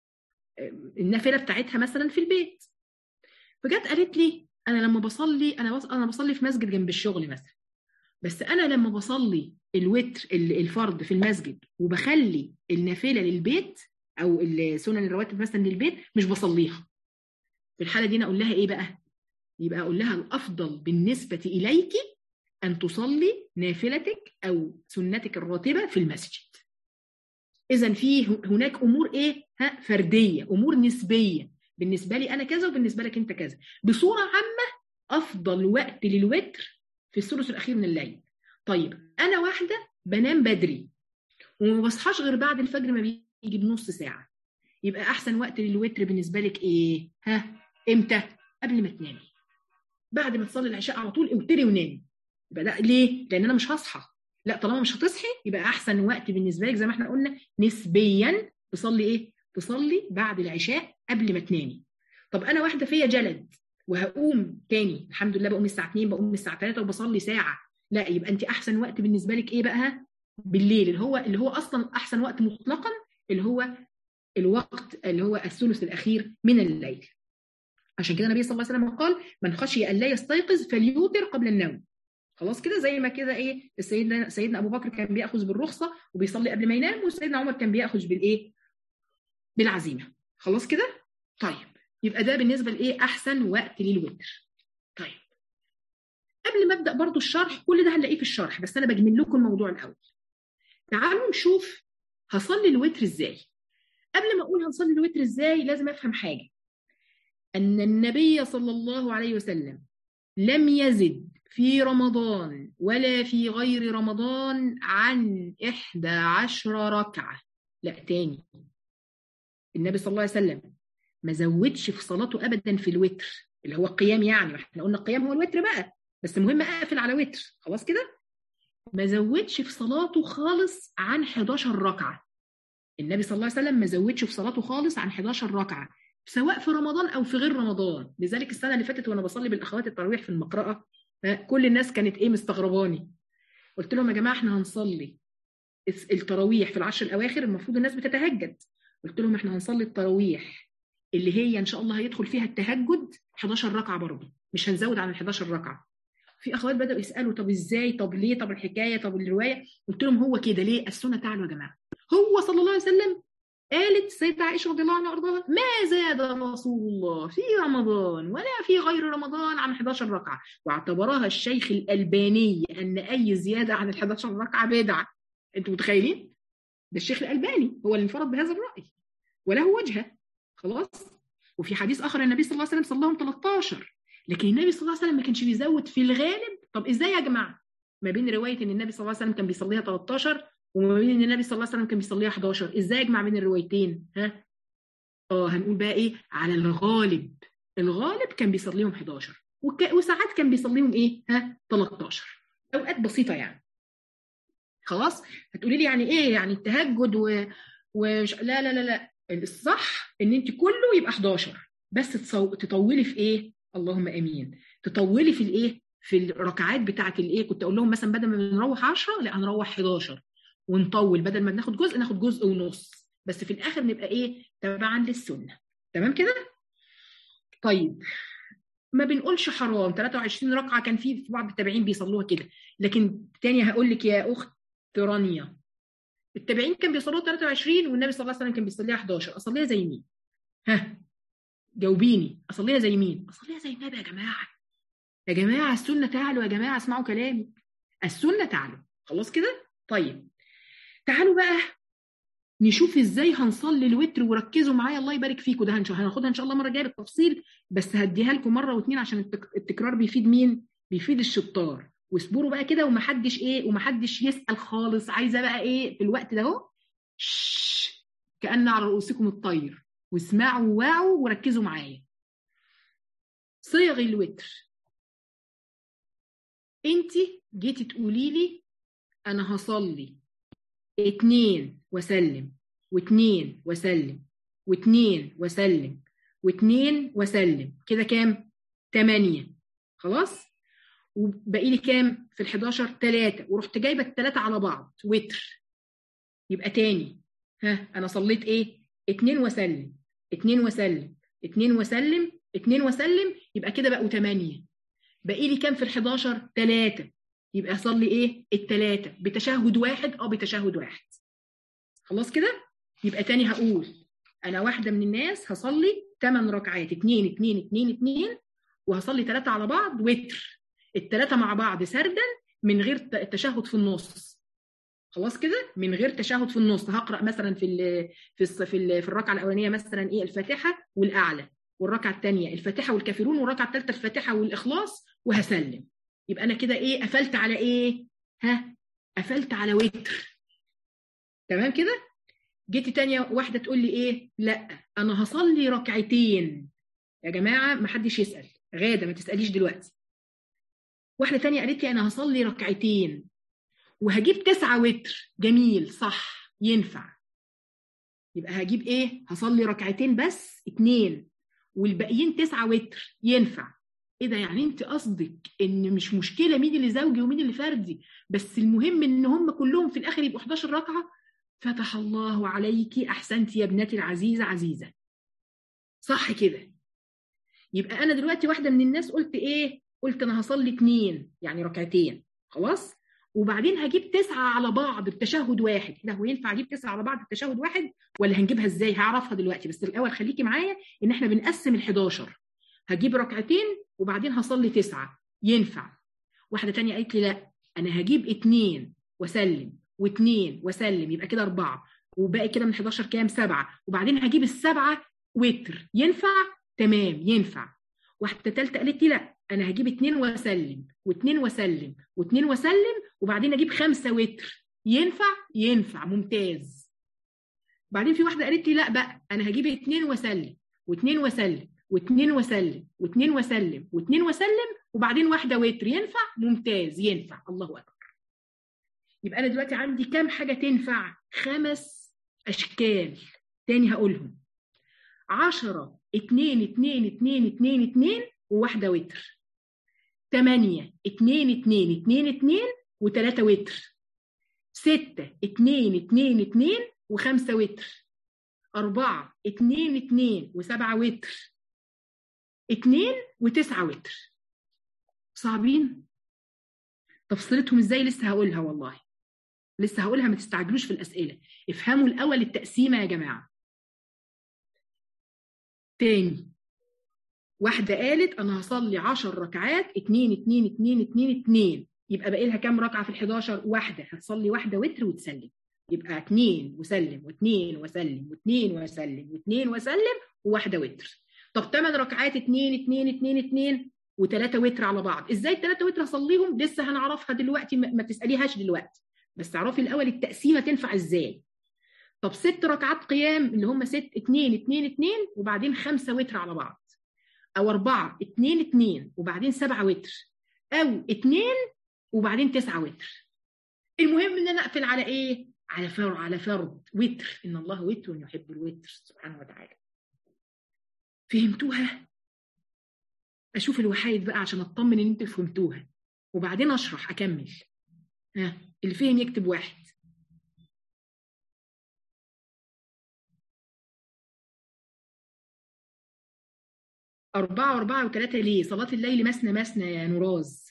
النافله بتاعتها مثلا في البيت فجت قالت لي انا لما بصلي انا بص انا بصلي في مسجد جنب الشغل مثلا بس انا لما بصلي الوتر الفرض في المسجد وبخلي النافله للبيت او السنن الرواتب مثلا للبيت مش بصليها في الحاله دي انا اقول لها ايه بقى يبقى اقول لها الافضل بالنسبه اليك ان تصلي نافلتك او سنتك الراتبه في المسجد اذا في هناك امور ايه ها فرديه امور نسبيه بالنسبه لي انا كذا وبالنسبه لك انت كذا بصوره عامه افضل وقت للوتر في الثلث الاخير من الليل طيب انا واحده بنام بدري وما بصحاش غير بعد الفجر ما بيجي بنص ساعه يبقى احسن وقت للوتر بالنسبه لك ايه ها امتى قبل ما تنامي بعد ما تصلي العشاء على طول اوتري ونامي يبقى ده ليه لان انا مش هصحى لا طالما مش هتصحي يبقى احسن وقت بالنسبه لك زي ما احنا قلنا نسبيا تصلي ايه تصلي بعد العشاء قبل ما تنامي طب انا واحده فيا جلد وهقوم تاني الحمد لله بقوم الساعه 2 بقوم الساعه 3 وبصلي ساعه لا يبقى انت احسن وقت بالنسبه لك ايه بقى بالليل اللي هو اللي هو اصلا احسن وقت مطلقا اللي هو الوقت اللي هو الثلث الاخير من الليل عشان كده النبي صلى الله عليه وسلم قال من خشي ان لا يستيقظ فليوتر قبل النوم خلاص كده زي ما كده ايه سيدنا سيدنا ابو بكر كان بياخذ بالرخصه وبيصلي قبل ما ينام وسيدنا عمر كان بياخذ بالايه بالعزيمه خلاص كده طيب يبقى ده بالنسبه لايه احسن وقت للوتر طيب قبل ما ابدا برضو الشرح كل ده هنلاقيه في الشرح بس انا بجمل لكم الموضوع الاول تعالوا نشوف هصلي الوتر ازاي قبل ما اقول هنصلي الوتر ازاي لازم افهم حاجه ان النبي صلى الله عليه وسلم لم يزد في رمضان ولا في غير رمضان عن إحدى عشر ركعة لا تاني النبي صلى الله عليه وسلم ما زودش في صلاته أبدا في الوتر اللي هو القيام يعني احنا قلنا القيام هو الوتر بقى بس المهم أقفل على وتر خلاص كده ما زودش في صلاته خالص عن 11 ركعة النبي صلى الله عليه وسلم ما زودش في صلاته خالص عن 11 ركعة سواء في رمضان او في غير رمضان لذلك السنه اللي فاتت وانا بصلي بالاخوات التراويح في المقرأه كل الناس كانت ايه مستغرباني قلت لهم يا جماعه احنا هنصلي التراويح في العشر الاواخر المفروض الناس بتتهجد قلت لهم احنا هنصلي التراويح اللي هي ان شاء الله هيدخل فيها التهجد 11 ركعه برضه مش هنزود عن ال 11 ركعه في اخوات بداوا يسالوا طب ازاي طب ليه طب الحكايه طب الروايه قلت لهم هو كده ليه السنه تعالوا يا جماعه هو صلى الله عليه وسلم قالت السيدة عائشة رضي الله عنها وارضاها ما زاد رسول الله في رمضان ولا في غير رمضان عن 11 ركعة واعتبرها الشيخ الألباني أن أي زيادة عن ال 11 ركعة بدعة أنتوا متخيلين؟ ده الشيخ الألباني هو اللي انفرد بهذا الرأي وله وجهة خلاص وفي حديث آخر النبي صلى الله عليه وسلم صلاهم 13 لكن النبي صلى الله عليه وسلم ما كانش بيزود في الغالب طب إزاي يا جماعة؟ ما بين رواية إن النبي صلى الله عليه وسلم كان بيصليها 13 وما بين ان النبي صلى الله عليه وسلم كان بيصليها 11 ازاي اجمع بين الروايتين ها اه هنقول بقى ايه على الغالب الغالب كان بيصليهم 11 وك... وساعات كان بيصليهم ايه ها 13 اوقات بسيطه يعني خلاص هتقولي لي يعني ايه يعني التهجد و... وش... لا لا لا لا الصح ان انت كله يبقى 11 بس تصو... تطولي في ايه اللهم امين تطولي في الايه في الركعات بتاعه الايه كنت اقول لهم مثلا بدل ما بنروح 10 لا هنروح 11 ونطول بدل ما بناخد جزء ناخد جزء ونص بس في الاخر نبقى ايه تبعا للسنه تمام كده طيب ما بنقولش حرام 23 ركعه كان في في بعض التابعين بيصلوها كده لكن تاني هقول لك يا اخت رانيا التابعين كان بيصلوها 23 والنبي صلى الله عليه وسلم كان بيصليها 11 اصليها زي مين ها جاوبيني اصليها زي مين اصليها زي النبي يا جماعه يا جماعه السنه تعلو يا جماعه اسمعوا كلامي السنه تعلو خلاص كده طيب تعالوا بقى نشوف ازاي هنصلي الوتر وركزوا معايا الله يبارك فيكم ده هناخدها ان شاء الله مره جايه بالتفصيل بس هديها لكم مره واثنين عشان التكرار بيفيد مين؟ بيفيد الشطار واصبروا بقى كده ومحدش ايه ومحدش يسال خالص عايزه بقى ايه في الوقت ده اهو كان على رؤوسكم الطير واسمعوا وواعوا وركزوا معايا صيغ الوتر انت جيتي تقولي لي انا هصلي اتنين وسلم واتنين وسلم واتنين وسلم واتنين وسلم كده كام؟ تمانية خلاص؟ وباقي لي كام في ال 11 3 ورحت جايبه الثلاثه على بعض وتر يبقى تاني ها انا صليت ايه؟ اتنين وسلم اتنين وسلم اتنين وسلم اتنين وسلم يبقى كده بقوا 8 باقي لي كام في ال 11 3 يبقى اصلي ايه؟ الثلاثه بتشهد واحد اه بتشهد واحد خلاص كده؟ يبقى تاني هقول انا واحده من الناس هصلي 8 ركعات 2 2 2 2 وهصلي ثلاثه على بعض وتر الثلاثه مع بعض سردا من غير تشهد في النص خلاص كده من غير تشهد في النص هقرا مثلا في ال في ال في, ال في الركعه الاولانيه مثلا ايه الفاتحه والاعلى والركعه الثانيه الفاتحه والكافرون والركعه الثالثه الفاتحه والاخلاص وهسلم يبقى انا كده ايه قفلت على ايه ها قفلت على وتر تمام كده جيتي تانية واحدة تقول لي ايه لا انا هصلي ركعتين يا جماعة ما حدش يسأل غادة ما تسأليش دلوقتي واحدة تانية قالت لي انا هصلي ركعتين وهجيب تسعة وتر جميل صح ينفع يبقى هجيب ايه هصلي ركعتين بس اتنين والباقيين تسعة وتر ينفع ايه ده يعني انت قصدك ان مش مشكله مين اللي زوجي ومين اللي فردي بس المهم ان هم كلهم في الاخر يبقوا 11 ركعه فتح الله عليك احسنت يا ابنتي العزيزه عزيزه صح كده يبقى انا دلوقتي واحده من الناس قلت ايه قلت انا هصلي اتنين يعني ركعتين خلاص وبعدين هجيب تسعة على بعض بتشهد واحد ده هو ينفع اجيب تسعة على بعض بتشهد واحد ولا هنجيبها ازاي هعرفها دلوقتي بس الاول خليكي معايا ان احنا بنقسم ال11 هجيب ركعتين وبعدين هصلي تسعة ينفع واحدة تانية قالت لي لا أنا هجيب اتنين وسلم واتنين وسلم يبقى كده أربعة وباقي كده من 11 كام سبعة وبعدين هجيب السبعة وتر ينفع تمام ينفع واحدة تالتة قالت لي لا أنا هجيب اتنين وسلم واتنين وسلم واتنين وسلم وبعدين أجيب خمسة وتر ينفع ينفع ممتاز بعدين في واحدة قالت لي لا بقى أنا هجيب اتنين وسلم واتنين وسلم واثنين وسلم واثنين وسلم واثنين وسلم وبعدين واحده وتر ينفع ممتاز ينفع الله اكبر يبقى انا دلوقتي عندي كام حاجه تنفع خمس اشكال تاني هقولهم عشرة اتنين اتنين اتنين اتنين اتنين وواحدة وتر تمانية اتنين اتنين اتنين اتنين وتلاتة وتر ستة اتنين اتنين اتنين وخمسة وتر أربعة اتنين اتنين وسبعة وتر اتنين وتسعة وتر صعبين تفصيلتهم ازاي لسه هقولها والله لسه هقولها ما تستعجلوش في الأسئلة افهموا الأول التقسيمة يا جماعة تاني واحدة قالت أنا هصلي عشر ركعات اتنين اتنين اتنين اتنين اتنين يبقى باقي لها كام ركعة في الحداشر واحدة هتصلي واحدة وتر وتسلم يبقى اتنين وسلم واتنين وسلم واتنين وسلم واتنين وسلم وواحدة وتر طب ثمان ركعات اتنين اتنين اتنين اتنين وثلاثة وتر على بعض ازاي الثلاثة وتر هصليهم لسه هنعرفها دلوقتي ما تسأليهاش دلوقتي بس اعرفي الاول التقسيمة تنفع ازاي طب ست ركعات قيام اللي هم ست اتنين اتنين اتنين وبعدين خمسة وتر على بعض او اربعة اتنين اتنين وبعدين سبعة وتر او اتنين وبعدين تسعة وتر المهم ان انا اقفل على ايه على فرد على فرد وتر ان الله وتر يحب الوتر سبحانه وتعالى فهمتوها اشوف الوحايد بقى عشان اطمن ان انتوا فهمتوها وبعدين اشرح اكمل ها اللي فهم يكتب واحد أربعة وأربعة وثلاثة ليه؟ صلاة الليل مثنى مثنى يا نوراز.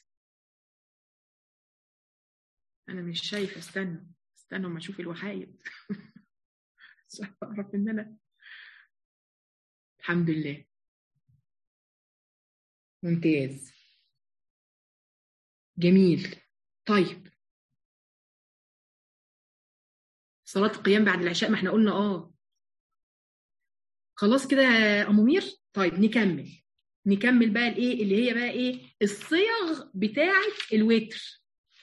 أنا مش شايفة استنى استنى أما أشوف الوحايد. عشان أعرف إن أنا الحمد لله. ممتاز. جميل. طيب. صلاه القيام بعد العشاء ما احنا قلنا اه خلاص كده يا امومير طيب نكمل نكمل بقى الايه اللي هي بقى ايه الصيغ بتاعه الوتر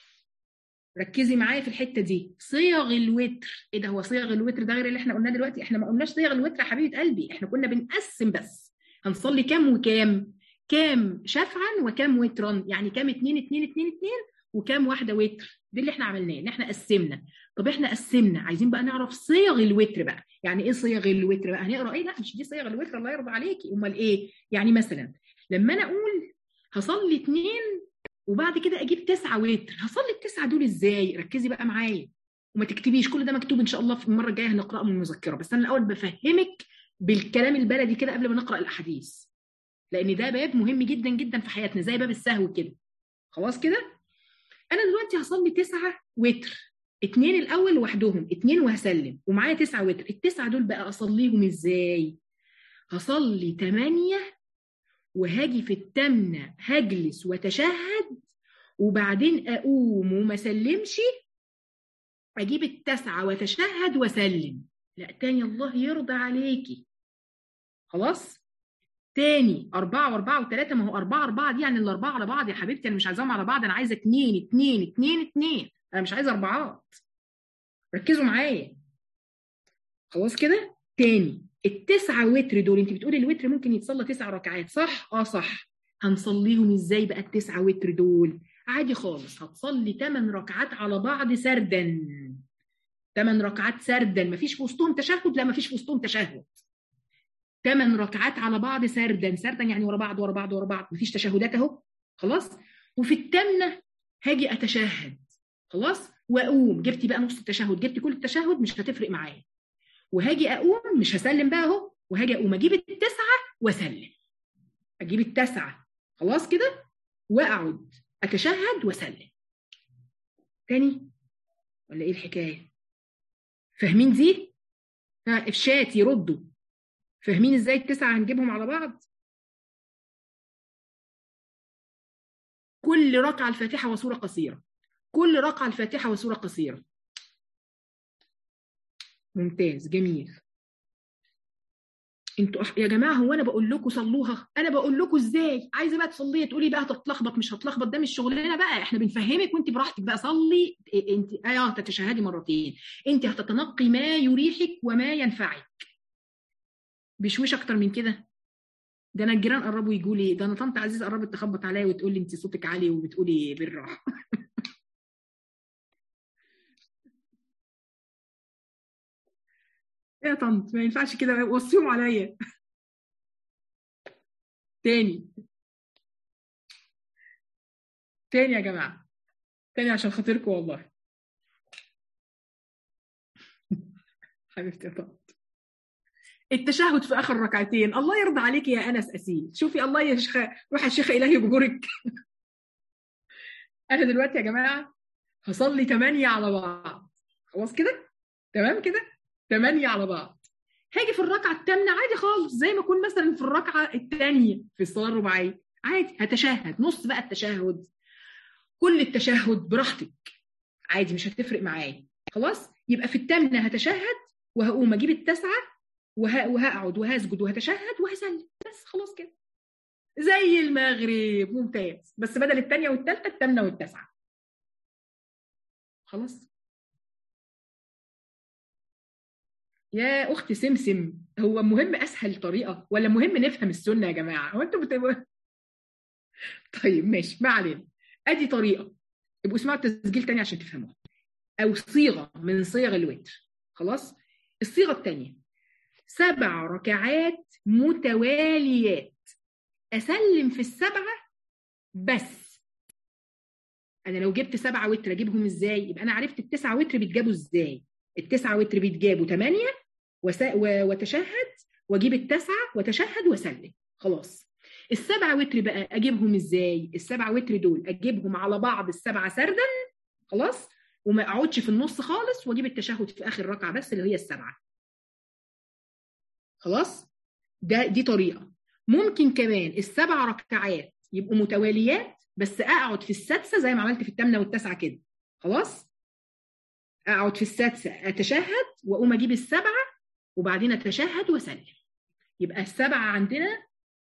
ركزي معايا في الحته دي صيغ الوتر ايه ده هو صيغ الوتر ده غير اللي احنا قلناه دلوقتي احنا ما قلناش صيغ الوتر يا حبيبه قلبي احنا كنا بنقسم بس هنصلي كام وكام كام شفعا وكام وترا يعني كام اتنين اتنين اتنين اتنين وكام واحده وتر دي اللي احنا عملناه ان احنا قسمنا طب احنا قسمنا عايزين بقى نعرف صيغ الوتر بقى يعني ايه صيغ الوتر بقى هنقرا ايه لا مش دي صيغ الوتر الله يرضى عليكي امال ايه يعني مثلا لما انا اقول هصلي اتنين وبعد كده اجيب تسعه وتر هصلي التسعه دول ازاي ركزي بقى معايا وما تكتبيش كل ده مكتوب ان شاء الله في المره الجايه هنقراه من المذكره بس انا الاول بفهمك بالكلام البلدي كده قبل ما نقرا الاحاديث لان ده باب مهم جدا جدا في حياتنا زي باب السهو كده خلاص كده انا دلوقتي هصلي تسعه وتر اتنين الاول لوحدهم اتنين وهسلم ومعايا تسعه وتر التسعه دول بقى اصليهم ازاي هصلي تمانية وهاجي في التامنة هجلس وتشهد وبعدين اقوم وما سلمش اجيب التسعة وتشهد وسلم لا تاني الله يرضى عليكي خلاص تاني أربعة وأربعة وثلاثة ما هو أربعة أربعة دي يعني الأربعة على بعض يا حبيبتي أنا مش عايزاهم على بعض أنا عايزة اتنين اتنين اتنين اتنين أنا مش عايزة أربعات ركزوا معايا خلاص كده تاني التسعة وتر دول أنت بتقولي الوتر ممكن يتصلى تسع ركعات صح؟ أه صح هنصليهم إزاي بقى التسعة وتر دول؟ عادي خالص هتصلي ثمان ركعات على بعض سردا ثمان ركعات سردا مفيش في وسطهم تشهد لا مفيش في وسطهم تشهد ثمان ركعات على بعض سردا سردا يعني ورا بعض ورا بعض ورا بعض مفيش تشهدات اهو خلاص وفي الثامنه هاجي اتشهد خلاص واقوم جبتي بقى نص التشهد جبتي كل التشهد مش هتفرق معايا وهاجي اقوم مش هسلم بقى اهو وهاجي اقوم اجيب التسعه واسلم اجيب التسعه خلاص كده واقعد اتشهد واسلم تاني ولا ايه الحكايه فاهمين دي ها افشات يردوا فاهمين ازاي التسعه هنجيبهم على بعض كل ركعه الفاتحه وسوره قصيره كل ركعه الفاتحه وسوره قصيره ممتاز جميل انتوا يا جماعه هو انا بقول لكم صلوها انا بقول لكم ازاي عايزه بقى تصلي تقولي بقى هتتلخبط مش هتلخبط ده مش شغلنا بقى احنا بنفهمك وانت براحتك بقى صلي انت اه تتشهدي مرتين انت هتتنقي ما يريحك وما ينفعك بشويش اكتر من كده ده انا الجيران قربوا يجوا لي ده انا طنط عزيزه قربت تخبط عليا وتقول لي انت صوتك عالي وبتقولي بالراحه يا طنط ما ينفعش كده وصيهم عليا تاني تاني يا جماعه تاني عشان خاطركم والله حبيبتي يا طنط التشهد في اخر ركعتين الله يرضى عليك يا انس اسيل شوفي الله يا شيخ روح يا شيخ الهي بجورك انا دلوقتي يا جماعه هصلي ثمانية على بعض خلاص كده تمام كده ثمانية على بعض هاجي في الركعة الثامنة عادي خالص زي ما أكون مثلا في الركعة الثانية في الصلاة الرباعية عادي هتشهد نص بقى التشهد كل التشهد براحتك عادي مش هتفرق معايا خلاص يبقى في الثامنة هتشهد وهقوم أجيب التسعة وه... وهقعد وهسجد وهتشهد وهسلم بس خلاص كده زي المغرب ممتاز بس بدل الثانية والثالثة الثامنة والتاسعة خلاص يا اخت سمسم هو مهم اسهل طريقه ولا مهم نفهم السنه يا جماعه هو انتوا بتبقوا طيب ماشي ما علينا ادي طريقه ابقوا اسمعوا التسجيل تاني عشان تفهموها او صيغه من صيغ الوتر خلاص الصيغه الثانيه سبع ركعات متواليات اسلم في السبعه بس انا لو جبت سبعه وتر اجيبهم ازاي يبقى انا عرفت التسعه وتر بيتجابوا ازاي التسعه وتر بيتجابوا 8 وس... و... وتشهد واجيب التسعه وتشهد واسلم خلاص السبعه وتر بقى اجيبهم ازاي السبعه وتر دول اجيبهم على بعض السبعه سردا خلاص وما اقعدش في النص خالص واجيب التشهد في اخر ركعه بس اللي هي السبعه خلاص ده دي طريقه ممكن كمان السبع ركعات يبقوا متواليات بس اقعد في السادسه زي ما عملت في الثامنه والتاسعه كده خلاص اقعد في السادسه اتشهد واقوم اجيب السبعه وبعدين اتشهد واسلم يبقى السبعه عندنا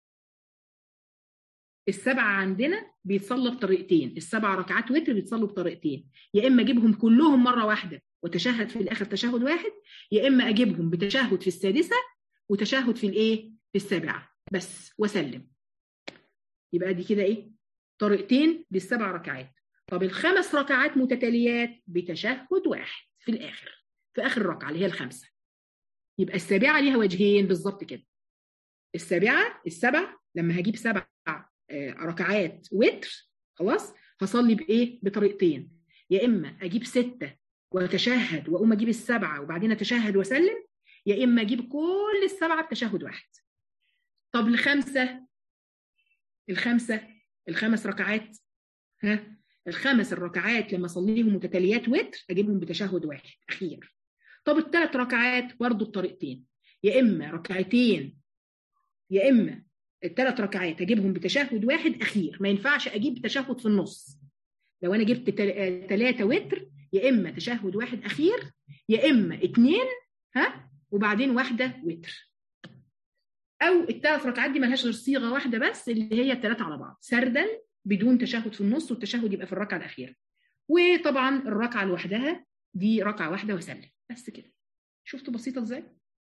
السبعه عندنا بيتصلوا بطريقتين السبع ركعات وتر بيتصلوا بطريقتين يا اما اجيبهم كلهم مره واحده وتشهد في الاخر تشهد واحد يا اما اجيبهم بتشهد في السادسه وتشهد في الايه في السابعه بس وسلم يبقى دي كده ايه طريقتين للسبع ركعات طب الخمس ركعات متتاليات بتشهد واحد في الاخر في اخر الركعه اللي هي الخمسه يبقى السابعه ليها وجهين بالظبط كده السابعه السبع لما هجيب سبع ركعات وتر خلاص هصلي بايه بطريقتين يا اما اجيب سته واتشهد واقوم اجيب السبعه وبعدين اتشهد واسلم يا اما اجيب كل السبعه بتشهد واحد طب الخمسه الخمسه الخمس ركعات ها الخمس الركعات لما اصليهم متتاليات وتر اجيبهم بتشهد واحد اخير طب الثلاث ركعات برضو الطريقتين يا اما ركعتين يا اما الثلاث ركعات اجيبهم بتشهد واحد اخير ما ينفعش اجيب تشهد في النص لو انا جبت ثلاثه وتر يا اما تشهد واحد اخير يا اما اثنين ها وبعدين واحده وتر او الثلاث ركعات دي ملهاش غير صيغه واحده بس اللي هي الثلاثه على بعض سردا بدون تشهد في النص والتشهد يبقى في الركعه الاخيره وطبعا الركعه لوحدها دي ركعه واحده وسلم بس كده شفتوا بسيطه ازاي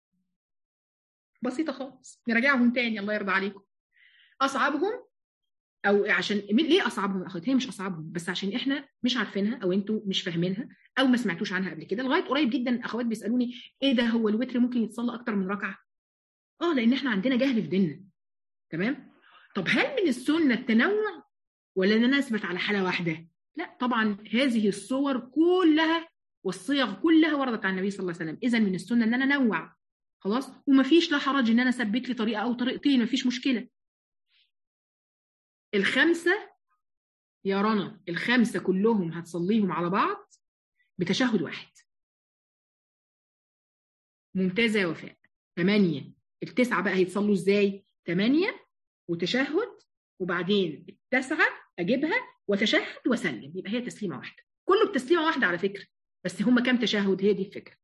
بسيطه خالص نراجعهم تاني الله يرضى عليكم اصعبهم او عشان ليه اصعبهم يا اخوات هي مش اصعبهم بس عشان احنا مش عارفينها او انتوا مش فاهمينها او ما سمعتوش عنها قبل كده لغايه قريب جدا اخوات بيسالوني ايه ده هو الوتر ممكن يتصلى اكتر من ركعه اه لان احنا عندنا جهل في ديننا تمام طب هل من السنه التنوع ولا ان انا اثبت على حاله واحده لا طبعا هذه الصور كلها والصيغ كلها وردت عن النبي صلى الله عليه وسلم اذا من السنه ان انا انوع خلاص ومفيش لا حرج ان انا اثبت لي طريقه او طريقتين مفيش مشكله الخمسه يا رنا الخمسه كلهم هتصليهم على بعض بتشهد واحد ممتازه يا وفاء ثمانيه التسعه بقى هيتصلوا ازاي ثمانيه وتشهد وبعدين التسعه اجيبها وتشهد واسلم يبقى هي تسليمه واحده كله بتسليمه واحده على فكره بس هم كام تشهد هي دي الفكره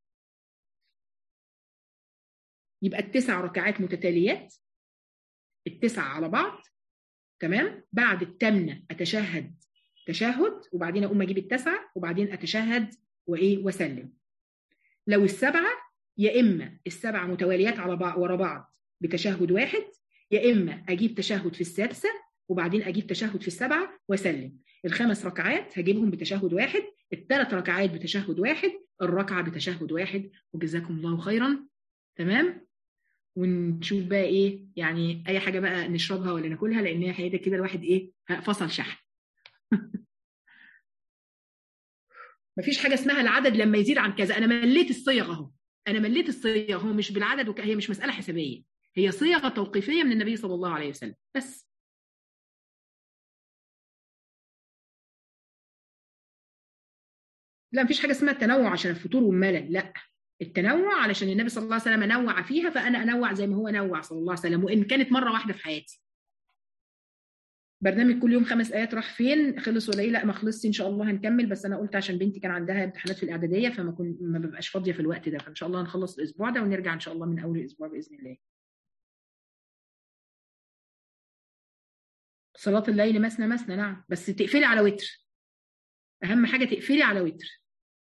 يبقى التسع ركعات متتاليات التسعه على بعض تمام بعد الثامنه اتشهد تشهد وبعدين اقوم اجيب التسعه وبعدين اتشهد وايه واسلم لو السبعه يا اما السبعه متواليات على بعض ورا بعض بتشهد واحد يا اما اجيب تشهد في السادسه وبعدين اجيب تشهد في السبعه واسلم الخمس ركعات هجيبهم بتشهد واحد الثلاث ركعات بتشهد واحد الركعه بتشهد واحد وجزاكم الله خيرا تمام ونشوف بقى ايه يعني اي حاجه بقى نشربها ولا ناكلها لان هي حقيقه كده الواحد ايه فصل شحن مفيش حاجه اسمها العدد لما يزيد عن كذا انا مليت الصيغ اهو انا مليت الصيغ هو مش بالعدد وك... هي مش مساله حسابيه هي صيغه توقيفيه من النبي صلى الله عليه وسلم بس لا مفيش حاجه اسمها التنوع عشان الفطور والملل لا التنوع علشان النبي صلى الله عليه وسلم نوع فيها فانا انوع زي ما هو نوع صلى الله عليه وسلم وان كانت مره واحده في حياتي برنامج كل يوم خمس ايات راح فين خلص ولا ايه لا ما خلصش ان شاء الله هنكمل بس انا قلت عشان بنتي كان عندها امتحانات في الاعداديه فما كن ما ببقاش فاضيه في الوقت ده فان شاء الله هنخلص الاسبوع ده ونرجع ان شاء الله من اول الاسبوع باذن الله صلاه الليل مثنى مثنى نعم بس تقفلي على وتر اهم حاجه تقفلي على وتر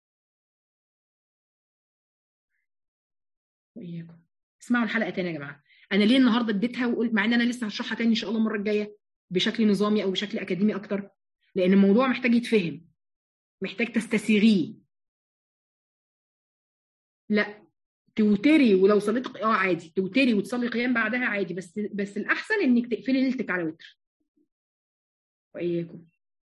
واياكم اسمعوا الحلقه تاني يا جماعه انا ليه النهارده اديتها وقلت مع ان انا لسه هشرحها تاني ان شاء الله المره الجايه بشكل نظامي او بشكل اكاديمي اكتر لان الموضوع محتاج يتفهم محتاج تستسيغيه لا توتري ولو صليت اه عادي توتري وتصلي قيام بعدها عادي بس بس الاحسن انك تقفلي ليلتك على وتر واياكم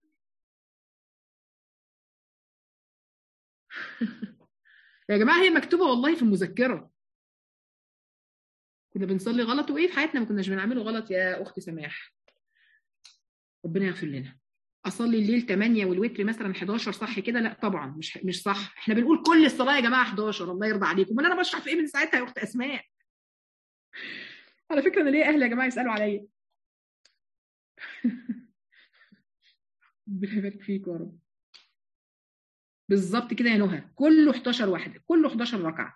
يا جماعه هي مكتوبه والله في المذكره كنا بنصلي غلط وايه في حياتنا ما كناش بنعمله غلط يا اختي سماح ربنا يغفر لنا اصلي الليل 8 والوتر مثلا 11 صح كده لا طبعا مش مش صح احنا بنقول كل الصلاه يا جماعه 11 الله يرضى عليكم ما انا بشرح في ايه من ساعتها يا اخت اسماء على فكره انا ليه اهلي يا جماعه يسالوا عليا ربنا يبارك فيك يا رب بالظبط كده يا نهى كله 11 واحده كله 11 ركعه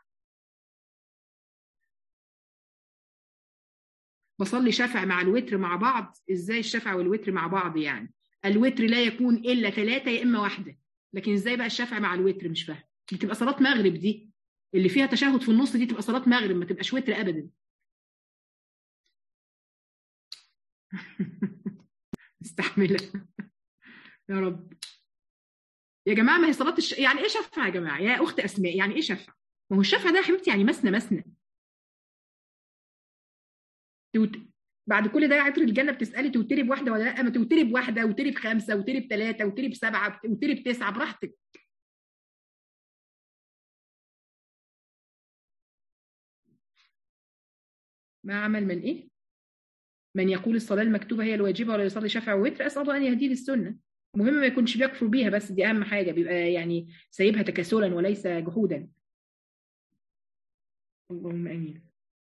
بصلي شفع مع الوتر مع بعض ازاي الشفع والوتر مع بعض يعني الوتر لا يكون الا ثلاثه يا اما واحده لكن ازاي بقى الشفع مع الوتر مش فاهم دي تبقى صلاه مغرب دي اللي فيها تشهد في النص دي تبقى صلاه مغرب ما تبقاش وتر ابدا استحملها يا رب يا جماعه ما هي صلاه الش... يعني ايه شفع يا جماعه يا اخت اسماء يعني ايه شفع ما هو الشفع ده يا حبيبتي يعني مسنا مسنا توت... بعد كل ده يا عطر الجنه بتسالي توتري بواحده ولا لا ما توتري بواحده وتري بخمسه وتري بثلاثه وتري بسبعه وتري بتسعه براحتك ما عمل من ايه من يقول الصلاه المكتوبه هي الواجبه ولا يصلي شفع ووتر اسال الله ان يهديه للسنه المهم ما يكونش بيكفر بيها بس دي اهم حاجه بيبقى يعني سايبها تكاسلا وليس جحودا اللهم امين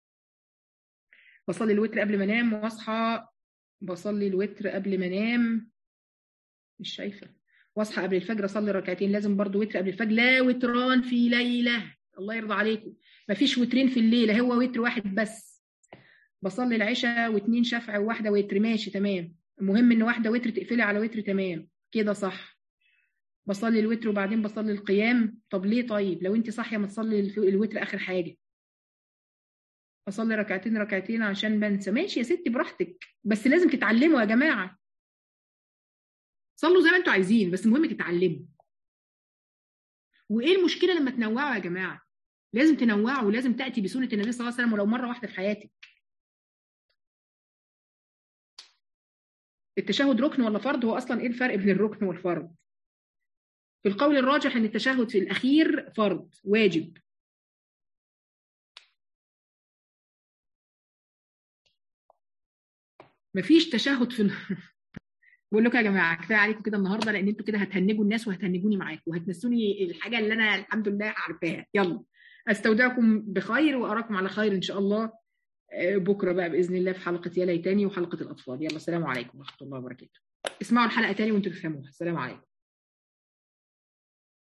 بصلي الوتر قبل ما انام واصحى بصلي الوتر قبل ما انام مش شايفه واصحى قبل الفجر اصلي ركعتين لازم برضو وتر قبل الفجر لا وتران في ليله الله يرضى عليكم مفيش وترين في الليله هو وتر واحد بس بصلي العشاء واثنين شفع وواحده وتر ماشي تمام المهم ان واحده وتر تقفلي على وتر تمام كده صح بصلي الوتر وبعدين بصلي القيام طب ليه طيب لو انت صاحيه ما تصلي الوتر اخر حاجه اصلي ركعتين ركعتين عشان بنسى ماشي يا ستي براحتك بس لازم تتعلموا يا جماعه صلوا زي ما انتوا عايزين بس المهم تتعلموا وايه المشكله لما تنوعوا يا جماعه لازم تنوعوا ولازم تاتي بسنه النبي صلى الله عليه وسلم ولو مره واحده في حياتك التشهد ركن ولا فرض هو اصلا ايه الفرق بين الركن والفرض في القول الراجح ان التشهد في الاخير فرض واجب مفيش تشهد في بقول لكم يا جماعه كفايه عليكم كده النهارده لان انتوا كده هتهنجوا الناس وهتهنجوني معاكم وهتنسوني الحاجه اللي انا الحمد لله عارفاها يلا استودعكم بخير واراكم على خير ان شاء الله بكره بقى باذن الله في حلقه يا ليتاني وحلقه الاطفال يلا السلام عليكم ورحمه الله وبركاته اسمعوا الحلقه تاني وانتوا تفهموها السلام عليكم